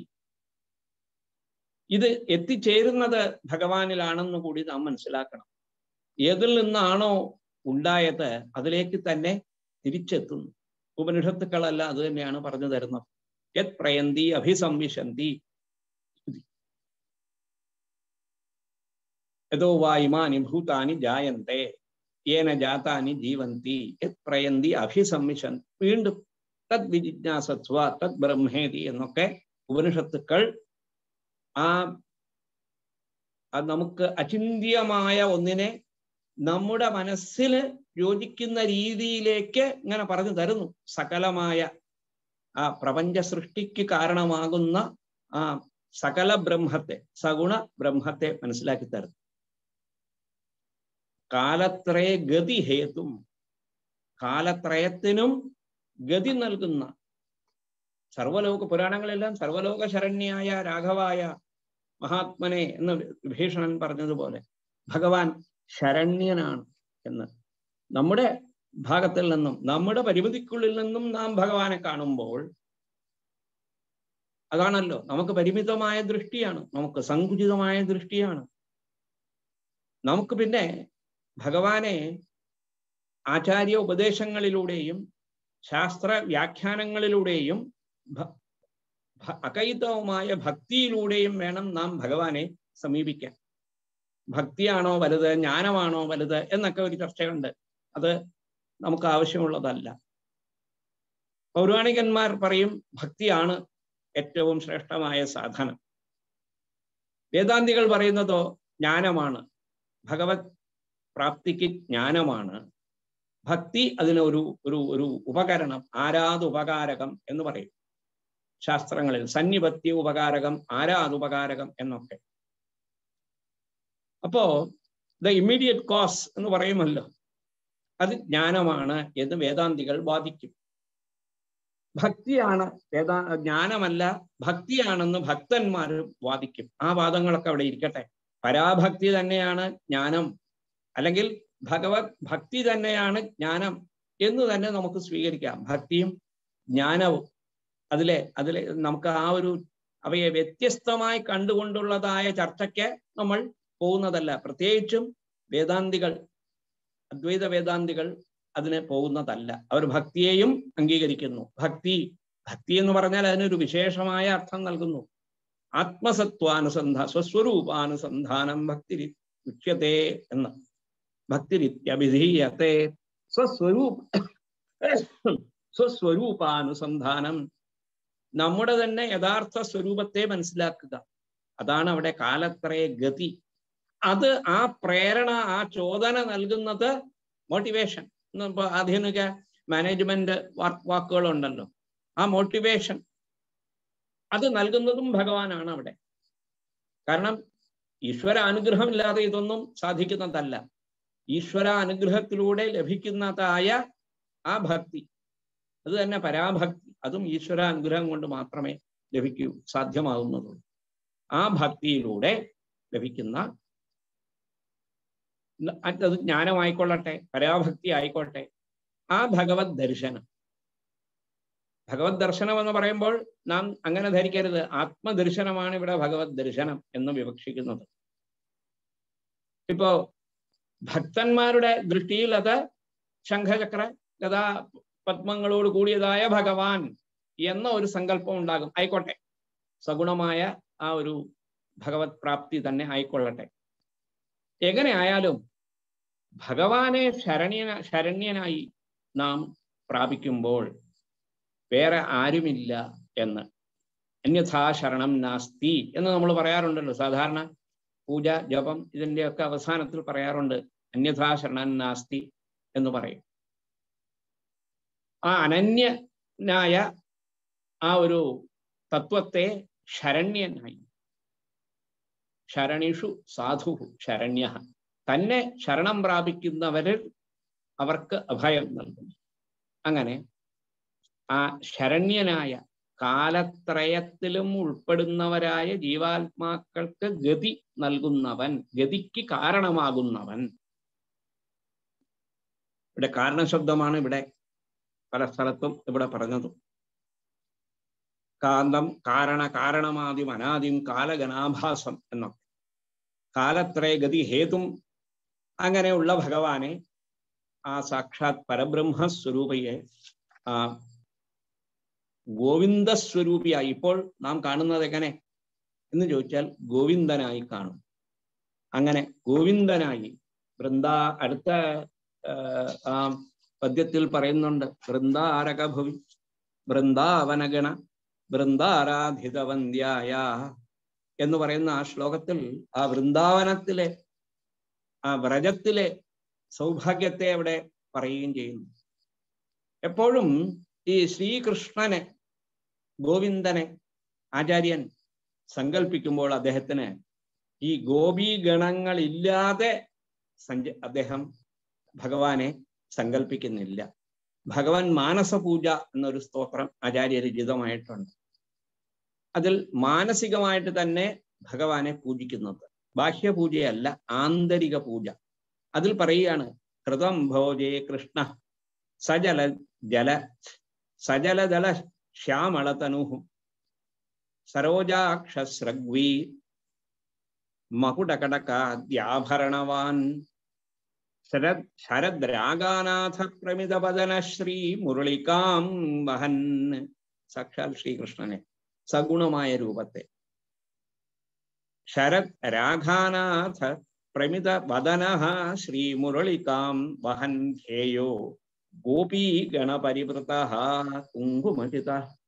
ഇത് എത്തിച്ചേരുന്നത് ഭഗവാനിലാണെന്ന് കൂടി നാം മനസ്സിലാക്കണം ഏതിൽ നിന്നാണോ ഉണ്ടായത് അതിലേക്ക് തന്നെ തിരിച്ചെത്തുന്നു ഉപനിഷത്തുക്കളല്ല അത് തന്നെയാണ് പറഞ്ഞു തരുന്നത് യത് പ്രയന്തി അഭിസംവിശന്തി യഥോ വാ ഇമാനി ഭൂതാനി ജായന്തെ ഏന ജാതാനി ജീവന്തി യത് പ്രയന്തി അഭിസംവിശൻ വീണ്ടും തദ് വിജിജ്ഞാസത്വ തദ് ബ്രഹ്മേതി എന്നൊക്കെ ഉപനിഷത്തുക്കൾ ആ നമുക്ക് അചിന്തിയമായ ഒന്നിനെ നമ്മുടെ മനസ്സിൽ യോജിക്കുന്ന രീതിയിലേക്ക് ഇങ്ങനെ പറഞ്ഞു തരുന്നു സകലമായ ആ പ്രപഞ്ച സൃഷ്ടിക്ക് കാരണമാകുന്ന ആ സകല ബ്രഹ്മത്തെ സഗുണ ബ്രഹ്മത്തെ മനസ്സിലാക്കി തരുന്നു കാലത്രയ ഗതി ഹേതും കാലത്രയത്തിനും ഗതി നൽകുന്ന സർവലോക പുരാണങ്ങളെല്ലാം സർവലോക ശരണ്യായ രാഘവായ മഹാത്മനെ എന്ന് വിഭീഷണൻ പറഞ്ഞതുപോലെ ഭഗവാൻ ശരണ്യനാണ് എന്ന് നമ്മുടെ ഭാഗത്തിൽ നിന്നും നമ്മുടെ പരിമിതിക്കുള്ളിൽ നിന്നും നാം ഭഗവാനെ കാണുമ്പോൾ അതാണല്ലോ നമുക്ക് പരിമിതമായ ദൃഷ്ടിയാണ് നമുക്ക് സങ്കുചിതമായ ദൃഷ്ടിയാണ് നമുക്ക് പിന്നെ ഭഗവാനെ ആചാര്യ ഉപദേശങ്ങളിലൂടെയും ശാസ്ത്ര വ്യാഖ്യാനങ്ങളിലൂടെയും അകൈതവുമായ ഭക്തിയിലൂടെയും വേണം നാം ഭഗവാനെ സമീപിക്കാൻ ഭക്തിയാണോ വലുത് ജ്ഞാനമാണോ വലുത് എന്നൊക്കെ ഒരു ചർച്ചയുണ്ട് അത് നമുക്ക് ആവശ്യമുള്ളതല്ല പൗരാണികന്മാർ പറയും ഭക്തിയാണ് ഏറ്റവും ശ്രേഷ്ഠമായ സാധനം വേദാന്തികൾ പറയുന്നതോ ജ്ഞാനമാണ് ഭഗവത് പ്രാപ്തിക്ക് ജ്ഞാനമാണ് ഭക്തി അതിനൊരു ഒരു ഒരു ഉപകരണം ആരാധ ഉപകാരകം എന്ന് പറയും ശാസ്ത്രങ്ങളിൽ സന്നിപത്യ ഉപകാരകം ആരാധുപകാരകം എന്നൊക്കെ അപ്പോ ദ ഇമ്മീഡിയറ്റ് കോസ് എന്ന് പറയുമല്ലോ അത് ജ്ഞാനമാണ് എന്ന് വേദാന്തികൾ വാദിക്കും ഭക്തിയാണ് വേദാ ജ്ഞാനമല്ല ഭക്തിയാണെന്ന് ഭക്തന്മാർ വാദിക്കും ആ വാദങ്ങളൊക്കെ അവിടെ ഇരിക്കട്ടെ പരാഭക്തി തന്നെയാണ് ജ്ഞാനം അല്ലെങ്കിൽ ഭഗവത് ഭക്തി തന്നെയാണ് ജ്ഞാനം എന്ന് തന്നെ നമുക്ക് സ്വീകരിക്കാം ഭക്തിയും ജ്ഞാനവും അതിലെ അതിലെ നമുക്ക് ആ ഒരു അവയെ വ്യത്യസ്തമായി കണ്ടുകൊണ്ടുള്ളതായ ചർച്ചയ്ക്ക് നമ്മൾ പോകുന്നതല്ല പ്രത്യേകിച്ചും വേദാന്തികൾ അദ്വൈത വേദാന്തികൾ അതിന് പോകുന്നതല്ല അവർ ഭക്തിയെയും അംഗീകരിക്കുന്നു ഭക്തി ഭക്തി എന്ന് പറഞ്ഞാൽ അതിനൊരു വിശേഷമായ അർത്ഥം നൽകുന്നു ആത്മസത്വാനുസന്ധ സ്വസ്വരൂപാനുസന്ധാനം ഭക്തി ഉച്യത്തെ എന്ന് ഭക്തിരിത്യഭിധീയത്തെ സ്വസ്വരൂപ സ്വസ്വരൂപാനുസന്ധാനം നമ്മുടെ തന്നെ യഥാർത്ഥ സ്വരൂപത്തെ മനസ്സിലാക്കുക അതാണ് അവിടെ കാലത്രയ ഗതി അത് ആ പ്രേരണ ആ ചോദന നൽകുന്നത് മോട്ടിവേഷൻ ഇപ്പൊ ആധുനിക മാനേജ്മെന്റ് വാക്കുകളുണ്ടല്ലോ ആ മോട്ടിവേഷൻ അത് നൽകുന്നതും ഭഗവാനാണ് അവിടെ കാരണം ഈശ്വര അനുഗ്രഹം ഇല്ലാതെ ഇതൊന്നും സാധിക്കുന്നതല്ല ഈശ്വര അനുഗ്രഹത്തിലൂടെ ലഭിക്കുന്നതായ ആ ഭക്തി അത് തന്നെ പരാഭക്തി അതും ഈശ്വര അനുഗ്രഹം കൊണ്ട് മാത്രമേ ലഭിക്കൂ സാധ്യമാകുന്നതുള്ളൂ ആ ഭക്തിയിലൂടെ ലഭിക്കുന്ന അത് ജ്ഞാനമായിക്കൊള്ളട്ടെ പരാഭക്തി ആയിക്കോട്ടെ ആ ഭഗവത് ദർശനം ഭഗവത് ദർശനം എന്ന് പറയുമ്പോൾ നാം അങ്ങനെ ധരിക്കരുത് ആത്മദർശനമാണ് ഇവിടെ ഭഗവത് ദർശനം എന്ന് വിവക്ഷിക്കുന്നത് ഇപ്പോ ഭക്തന്മാരുടെ ദൃഷ്ടിയിൽ അത് ശംഖചക്ര ഗതാ പത്മങ്ങളോട് കൂടിയതായ ഭഗവാൻ എന്ന ഒരു സങ്കല്പം ഉണ്ടാകും ആയിക്കോട്ടെ സഗുണമായ ആ ഒരു ഭഗവത് പ്രാപ്തി തന്നെ ആയിക്കൊള്ളട്ടെ എങ്ങനെ ആയാലും ഭഗവാനെ ശരണ്യന ശരണ്യനായി നാം പ്രാപിക്കുമ്പോൾ വേറെ ആരുമില്ല എന്ന് അന്യഥാ ശരണം നാസ്തി എന്ന് നമ്മൾ പറയാറുണ്ടല്ലോ സാധാരണ പൂജ ജപം ഇതിൻ്റെയൊക്കെ അവസാനത്തിൽ പറയാറുണ്ട് അന്യഥാ ശരണം നാസ്തി എന്ന് പറയും ആ അനന്യനായ ആ ഒരു തത്വത്തെ ശരണ്യനായി ശരണിഷു സാധു ശരണ്യ തന്നെ ശരണം പ്രാപിക്കുന്നവരിൽ അവർക്ക് അഭയം നൽകുന്നു അങ്ങനെ ആ ശരണ്യനായ കാലത്രയത്തിലും ഉൾപ്പെടുന്നവരായ ജീവാത്മാക്കൾക്ക് ഗതി നൽകുന്നവൻ ഗതിക്ക് കാരണമാകുന്നവൻ ഇവിടെ കാരണശബ്ദമാണ് ഇവിടെ പല സ്ഥലത്തും ഇവിടെ പറഞ്ഞത് കാന്തം കാരണ കാരണമാദ്യം അനാദ്യം കാലഗണാഭാസം എന്നൊക്കെ കാലത്രയ ഗതി ഹേതും അങ്ങനെയുള്ള ഭഗവാനെ ആ സാക്ഷാത് പരബ്രഹ്മസ്വരൂപയെ ആ ഗോവിന്ദസ്വരൂപിയായി ഇപ്പോൾ നാം കാണുന്നത് എങ്ങനെ എന്ന് ചോദിച്ചാൽ ഗോവിന്ദനായി കാണും അങ്ങനെ ഗോവിന്ദനായി വൃന്ദ അടുത്ത ആ പദ്യത്തിൽ പറയുന്നുണ്ട് വൃന്ദാരകഭുവി വൃന്ദാവനഗണ വൃന്ദാരാധിതവന്ധ്യായ എന്ന് പറയുന്ന ആ ശ്ലോകത്തിൽ ആ വൃന്ദാവനത്തിലെ ആ വ്രജത്തിലെ സൗഭാഗ്യത്തെ അവിടെ പറയുകയും ചെയ്യുന്നു എപ്പോഴും ഈ ശ്രീകൃഷ്ണനെ ഗോവിന്ദനെ ആചാര്യൻ സങ്കല്പിക്കുമ്പോൾ അദ്ദേഹത്തിന് ഈ ഗോപീഗണങ്ങളില്ലാതെ സഞ്ച അദ്ദേഹം ഭഗവാനെ സങ്കല്പിക്കുന്നില്ല ഭഗവാൻ മാനസപൂജ എന്നൊരു സ്തോത്രം ആചാര്യരചിതമായിട്ടുണ്ട് അതിൽ മാനസികമായിട്ട് തന്നെ ഭഗവാനെ പൂജിക്കുന്നത് ബാഹ്യപൂജയല്ല ആന്തരിക പൂജ അതിൽ പറയുകയാണ് കൃതം ഭോജേ കൃഷ്ണ സജല ജല സജലദല ശ്യാമളതനുഹു സരോജാക്ഷസ്രഗ്വീ മകുടകടകാദ്യാഭരണവാൻ ശരദ് ശരദ്രാഗാനാഥ പ്രമിതപദന ശ്രീ മുരളികാം വഹൻ സാക്ഷാൽ ശ്രീകൃഷ്ണനെ സഗുണമായ രൂപത്തെ ശരത് രാഘാനാഥ പ്രമിത വദന ശ്രീമുരളികാം വഹൻ ധ്യേയോ ഗോപീ ഗണപരിവൃത കുങ്കുമചിത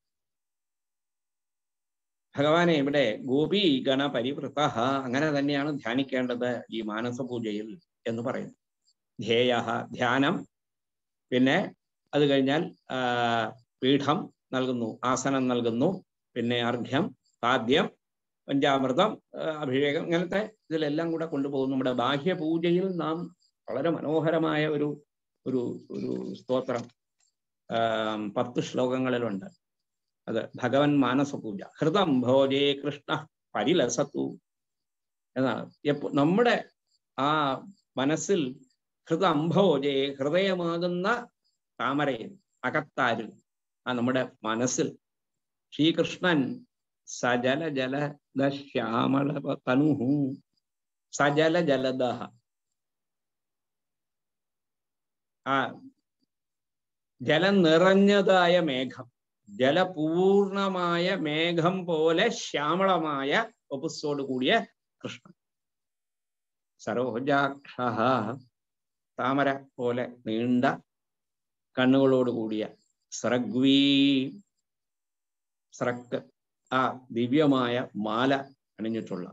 ഭഗവാനെ ഇവിടെ ഗോപി ഗണപരിവൃത അങ്ങനെ തന്നെയാണ് ധ്യാനിക്കേണ്ടത് ഈ മാനസപൂജയിൽ എന്ന് പറയുന്നു ധ്യേയ ധ്യാനം പിന്നെ അത് കഴിഞ്ഞാൽ പീഠം നൽകുന്നു ആസനം നൽകുന്നു പിന്നെ അർഘ്യം പാദ്യം പഞ്ചാമൃതം അഭിഷേകം ഇങ്ങനത്തെ ഇതിലെല്ലാം കൂടെ കൊണ്ടുപോകുന്നു നമ്മുടെ ബാഹ്യപൂജയിൽ നാം വളരെ മനോഹരമായ ഒരു ഒരു ഒരു സ്തോത്രം പത്ത് ശ്ലോകങ്ങളിലുണ്ട് അത് ഭഗവൻ മാനസപൂജ ഹൃദം ഭോജേ കൃഷ്ണ പരിലസത്തു എന്നാണ് എപ്പോ നമ്മുടെ ആ മനസ്സിൽ ഹൃദംഭോജേ ഹൃദയമാകുന്ന താമരയിൽ അകത്താരിൽ ആ നമ്മുടെ മനസ്സിൽ ശ്രീകൃഷ്ണൻ സജല ജലദ ശ്യാമള തനുഹു സജല ജലദ ആ ജലം നിറഞ്ഞതായ മേഘം ജലപൂർണമായ മേഘം പോലെ ശ്യാമളമായ ഒപ്പുസോട് കൂടിയ കൃഷ്ണൻ സരോജാക്ഷ താമര പോലെ നീണ്ട കണ്ണുകളോട് കൂടിയ സ്രഗ്വീ സ്രക്ക് ആ ദിവ്യമായ മാല അണിഞ്ഞിട്ടുള്ള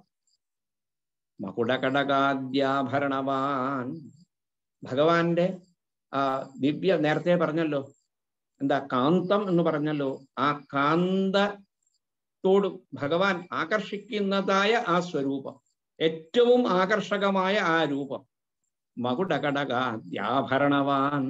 മകുടകടകാദ്യാഭരണവാൻ ഭഗവാന്റെ ആ ദിവ്യ നേരത്തെ പറഞ്ഞല്ലോ എന്താ കാന്തം എന്ന് പറഞ്ഞല്ലോ ആ കാന്തത്തോട് ഭഗവാൻ ആകർഷിക്കുന്നതായ ആ സ്വരൂപം ഏറ്റവും ആകർഷകമായ ആ രൂപം മകുടകടകാദ്യാഭരണവാൻ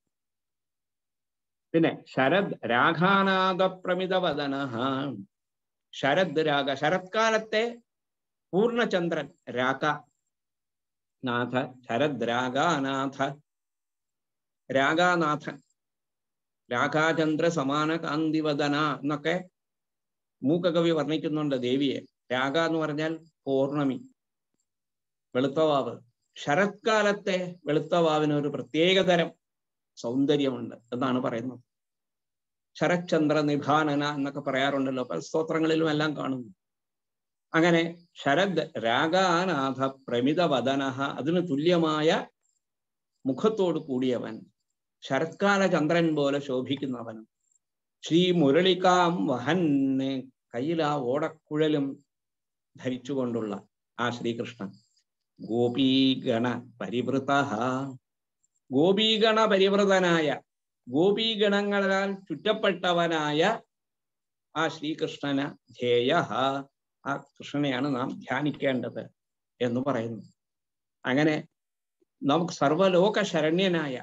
പിന്നെ ശരദ് രാഘാനാഥ പ്രമിതവദന ശരദ് രാഗ ശരത്കാലത്തെ പൂർണ്ണചന്ദ്രൻ രാഗ നാഥ ശരദ് രാഗാനാഥ രാഗാനാഥൻ രാഗാചന്ദ്ര സമാന കാന്തിവദന എന്നൊക്കെ മൂക്കകവി വർണ്ണിക്കുന്നുണ്ട് ദേവിയെ രാഗ എന്ന് പറഞ്ഞാൽ പൗർണമി വെളുത്തവാവ് ശരത്കാലത്തെ വെളുത്തവാവിന് ഒരു പ്രത്യേകതരം സൗന്ദര്യമുണ്ട് എന്നാണ് പറയുന്നത് ശരത്ചന്ദ്ര നിഭാനന എന്നൊക്കെ പറയാറുണ്ടല്ലോ പല സ്തോത്രങ്ങളിലും എല്ലാം കാണുന്നു അങ്ങനെ ശരദ് രാഗാനാഥ പ്രമിത വദനഹ അതിന് തുല്യമായ മുഖത്തോട് കൂടിയവൻ ശരത്കാല ചന്ദ്രൻ പോലെ ശോഭിക്കുന്നവനും ശ്രീ മുരളികാം വഹന് കയ്യിൽ ആ ഓടക്കുഴലും ധരിച്ചുകൊണ്ടുള്ള ആ ശ്രീകൃഷ്ണൻ ഗോപീഗണ പരിവൃത ഗോപീഗണ പരിവൃതനായ ഗോപീഗണങ്ങളാൽ ചുറ്റപ്പെട്ടവനായ ആ ശ്രീകൃഷ്ണന ധ്യേയ ആ കൃഷ്ണനെയാണ് നാം ധ്യാനിക്കേണ്ടത് എന്ന് പറയുന്നു അങ്ങനെ നമുക്ക് സർവലോക ശരണ്യനായ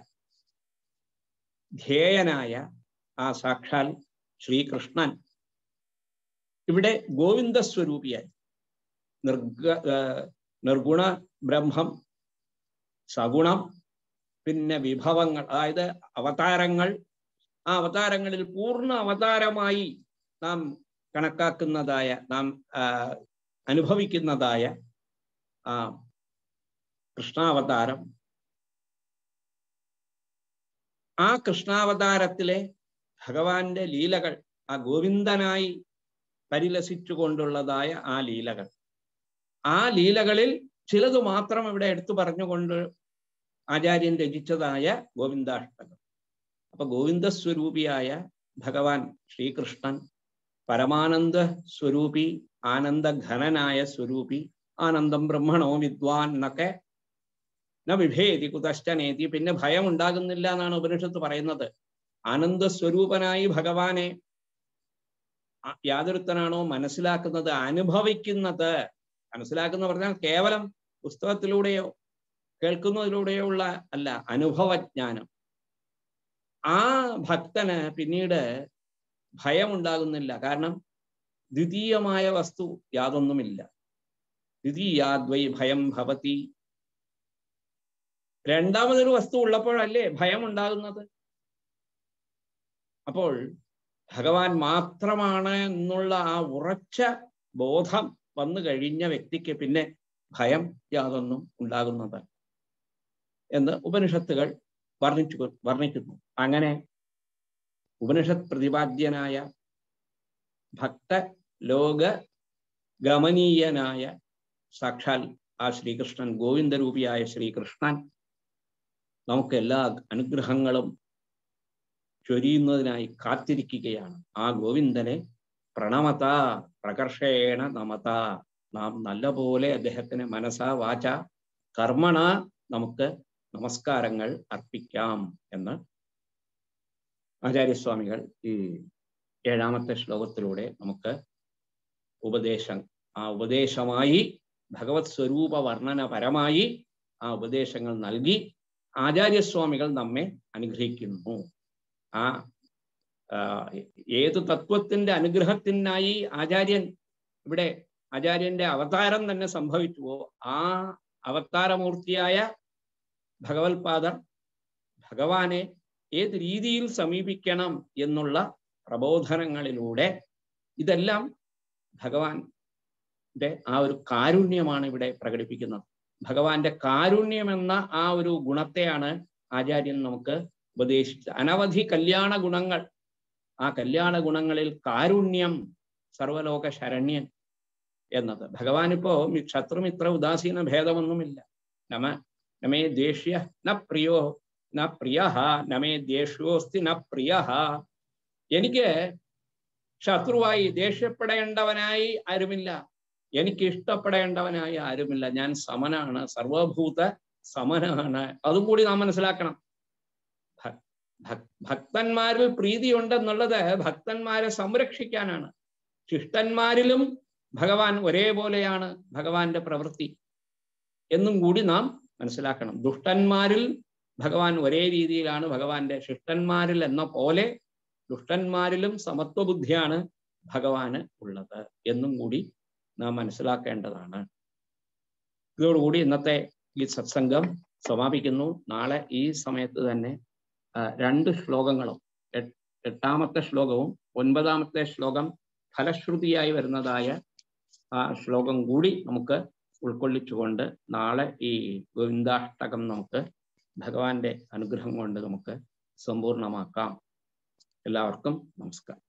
ധ്യേയനായ ആ സാക്ഷാൽ ശ്രീകൃഷ്ണൻ ഇവിടെ ഗോവിന്ദ സ്വരൂപിയായി നിർഗ നിർഗുണ ബ്രഹ്മം സഗുണം പിന്നെ വിഭവങ്ങൾ അതായത് അവതാരങ്ങൾ ആ അവതാരങ്ങളിൽ പൂർണ്ണ അവതാരമായി നാം കണക്കാക്കുന്നതായ നാം അനുഭവിക്കുന്നതായ ആ കൃഷ്ണാവതാരം ആ കൃഷ്ണാവതാരത്തിലെ ഭഗവാന്റെ ലീലകൾ ആ ഗോവിന്ദനായി പരിലസിച്ചുകൊണ്ടുള്ളതായ ആ ലീലകൾ ആ ലീലകളിൽ ചിലത് മാത്രം ഇവിടെ എടുത്തു പറഞ്ഞുകൊണ്ട് ആചാര്യൻ രചിച്ചതായ ഗോവിന്ദാഷ്ടകം അപ്പൊ ഗോവിന്ദ സ്വരൂപിയായ ഭഗവാൻ ശ്രീകൃഷ്ണൻ പരമാനന്ദ സ്വരൂപി ആനന്ദഘനനായ സ്വരൂപി ആനന്ദം ബ്രഹ്മണോ വിദ്വാൻ എന്നൊക്കെ ന വിഭേദി കുതശ്ചനേതി പിന്നെ ഭയം ഉണ്ടാകുന്നില്ല എന്നാണ് ഉപനിഷത്ത് പറയുന്നത് ആനന്ദ സ്വരൂപനായി ഭഗവാനെ യാതൊരുത്തനാണോ മനസ്സിലാക്കുന്നത് അനുഭവിക്കുന്നത് മനസ്സിലാക്കുന്ന പറഞ്ഞാൽ കേവലം പുസ്തകത്തിലൂടെയോ കേൾക്കുന്നതിലൂടെയോ ഉള്ള അല്ല അനുഭവജ്ഞാനം ആ ഭക്തന് പിന്നീട് ഭയമുണ്ടാകുന്നില്ല കാരണം ദ്വിതീയമായ വസ്തു യാതൊന്നുമില്ല ദ്വിതീയാദ്വൈ ഭയം ഭവതി രണ്ടാമതൊരു വസ്തു ഉള്ളപ്പോഴല്ലേ ഭയം ഉണ്ടാകുന്നത് അപ്പോൾ ഭഗവാൻ മാത്രമാണ് എന്നുള്ള ആ ഉറച്ച ബോധം വന്നു കഴിഞ്ഞ വ്യക്തിക്ക് പിന്നെ ഭയം യാതൊന്നും ഉണ്ടാകുന്നത് എന്ന് ഉപനിഷത്തുകൾ വർണ്ണിച്ചു വർണ്ണിക്കുന്നു അങ്ങനെ ഉപനിഷത്ത് പ്രതിപാദ്യനായ ഭക്ത ലോക ഗമനീയനായ സാക്ഷാൽ ആ ശ്രീകൃഷ്ണൻ ഗോവിന്ദരൂപിയായ ശ്രീകൃഷ്ണൻ നമുക്ക് എല്ലാ അനുഗ്രഹങ്ങളും ചൊരിയുന്നതിനായി കാത്തിരിക്കുകയാണ് ആ ഗോവിന്ദനെ പ്രണമത പ്രകർഷേണ നമത നാം നല്ലപോലെ അദ്ദേഹത്തിന് മനസ്സ വാച കർമ്മണ നമുക്ക് നമസ്കാരങ്ങൾ അർപ്പിക്കാം എന്ന് ആചാര്യസ്വാമികൾ ഈ ഏഴാമത്തെ ശ്ലോകത്തിലൂടെ നമുക്ക് ഉപദേശം ആ ഉപദേശമായി ഭഗവത് സ്വരൂപ വർണ്ണനപരമായി ആ ഉപദേശങ്ങൾ നൽകി ആചാര്യസ്വാമികൾ നമ്മെ അനുഗ്രഹിക്കുന്നു ആ ഏത് തത്വത്തിന്റെ അനുഗ്രഹത്തിനായി ആചാര്യൻ ഇവിടെ ആചാര്യന്റെ അവതാരം തന്നെ സംഭവിച്ചുവോ ആ അവതാരമൂർത്തിയായ ഭഗവത്പാദർ ഭഗവാനെ ഏത് രീതിയിൽ സമീപിക്കണം എന്നുള്ള പ്രബോധനങ്ങളിലൂടെ ഇതെല്ലാം ഭഗവാന്റെ ആ ഒരു കാരുണ്യമാണ് ഇവിടെ പ്രകടിപ്പിക്കുന്നത് ഭഗവാന്റെ കാരുണ്യം എന്ന ആ ഒരു ഗുണത്തെയാണ് ആചാര്യൻ നമുക്ക് ഉപദേശിച്ചത് അനവധി കല്യാണ ഗുണങ്ങൾ ആ കല്യാണ ഗുണങ്ങളിൽ കാരുണ്യം സർവലോക ശരണ്യൻ എന്നത് ഭഗവാൻ ഇപ്പോ ശത്രുമിത്ര ഉദാസീന ഭേദമൊന്നുമില്ല നമ നമേ ദേഷ്യ ന പ്രിയോ ന പ്രിയ നമേ ദേഷ്യോസ്തി ന പ്രിയ എനിക്ക് ശത്രുവായി ദേഷ്യപ്പെടേണ്ടവനായി ആരുമില്ല എനിക്ക് ഇഷ്ടപ്പെടേണ്ടവനായി ആരുമില്ല ഞാൻ സമനാണ് സർവഭൂത സമനാണ് അതും കൂടി നാം മനസ്സിലാക്കണം ഭക്തന്മാരിൽ പ്രീതിയുണ്ടെന്നുള്ളത് ഭക്തന്മാരെ സംരക്ഷിക്കാനാണ് ശിഷ്ടന്മാരിലും ഭഗവാൻ ഒരേപോലെയാണ് ഭഗവാന്റെ പ്രവൃത്തി എന്നും കൂടി നാം മനസ്സിലാക്കണം ദുഷ്ടന്മാരിൽ ഭഗവാൻ ഒരേ രീതിയിലാണ് ഭഗവാന്റെ ശിഷ്ടന്മാരിൽ എന്ന പോലെ ദുഷ്ടന്മാരിലും സമത്വബുദ്ധിയാണ് ഭഗവാന് ഉള്ളത് എന്നും കൂടി നാം മനസ്സിലാക്കേണ്ടതാണ് ഇതോടുകൂടി ഇന്നത്തെ ഈ സത്സംഗം സമാപിക്കുന്നു നാളെ ഈ സമയത്ത് തന്നെ രണ്ട് ശ്ലോകങ്ങളും എട്ടാമത്തെ ശ്ലോകവും ഒൻപതാമത്തെ ശ്ലോകം ഫലശ്രുതിയായി വരുന്നതായ ആ ശ്ലോകം കൂടി നമുക്ക് ഉൾക്കൊള്ളിച്ചുകൊണ്ട് നാളെ ഈ ഗോവിന്ദാഷ്ടകം നമുക്ക് ഭഗവാന്റെ അനുഗ്രഹം കൊണ്ട് നമുക്ക് സമ്പൂർണമാക്കാം എല്ലാവർക്കും നമസ്കാരം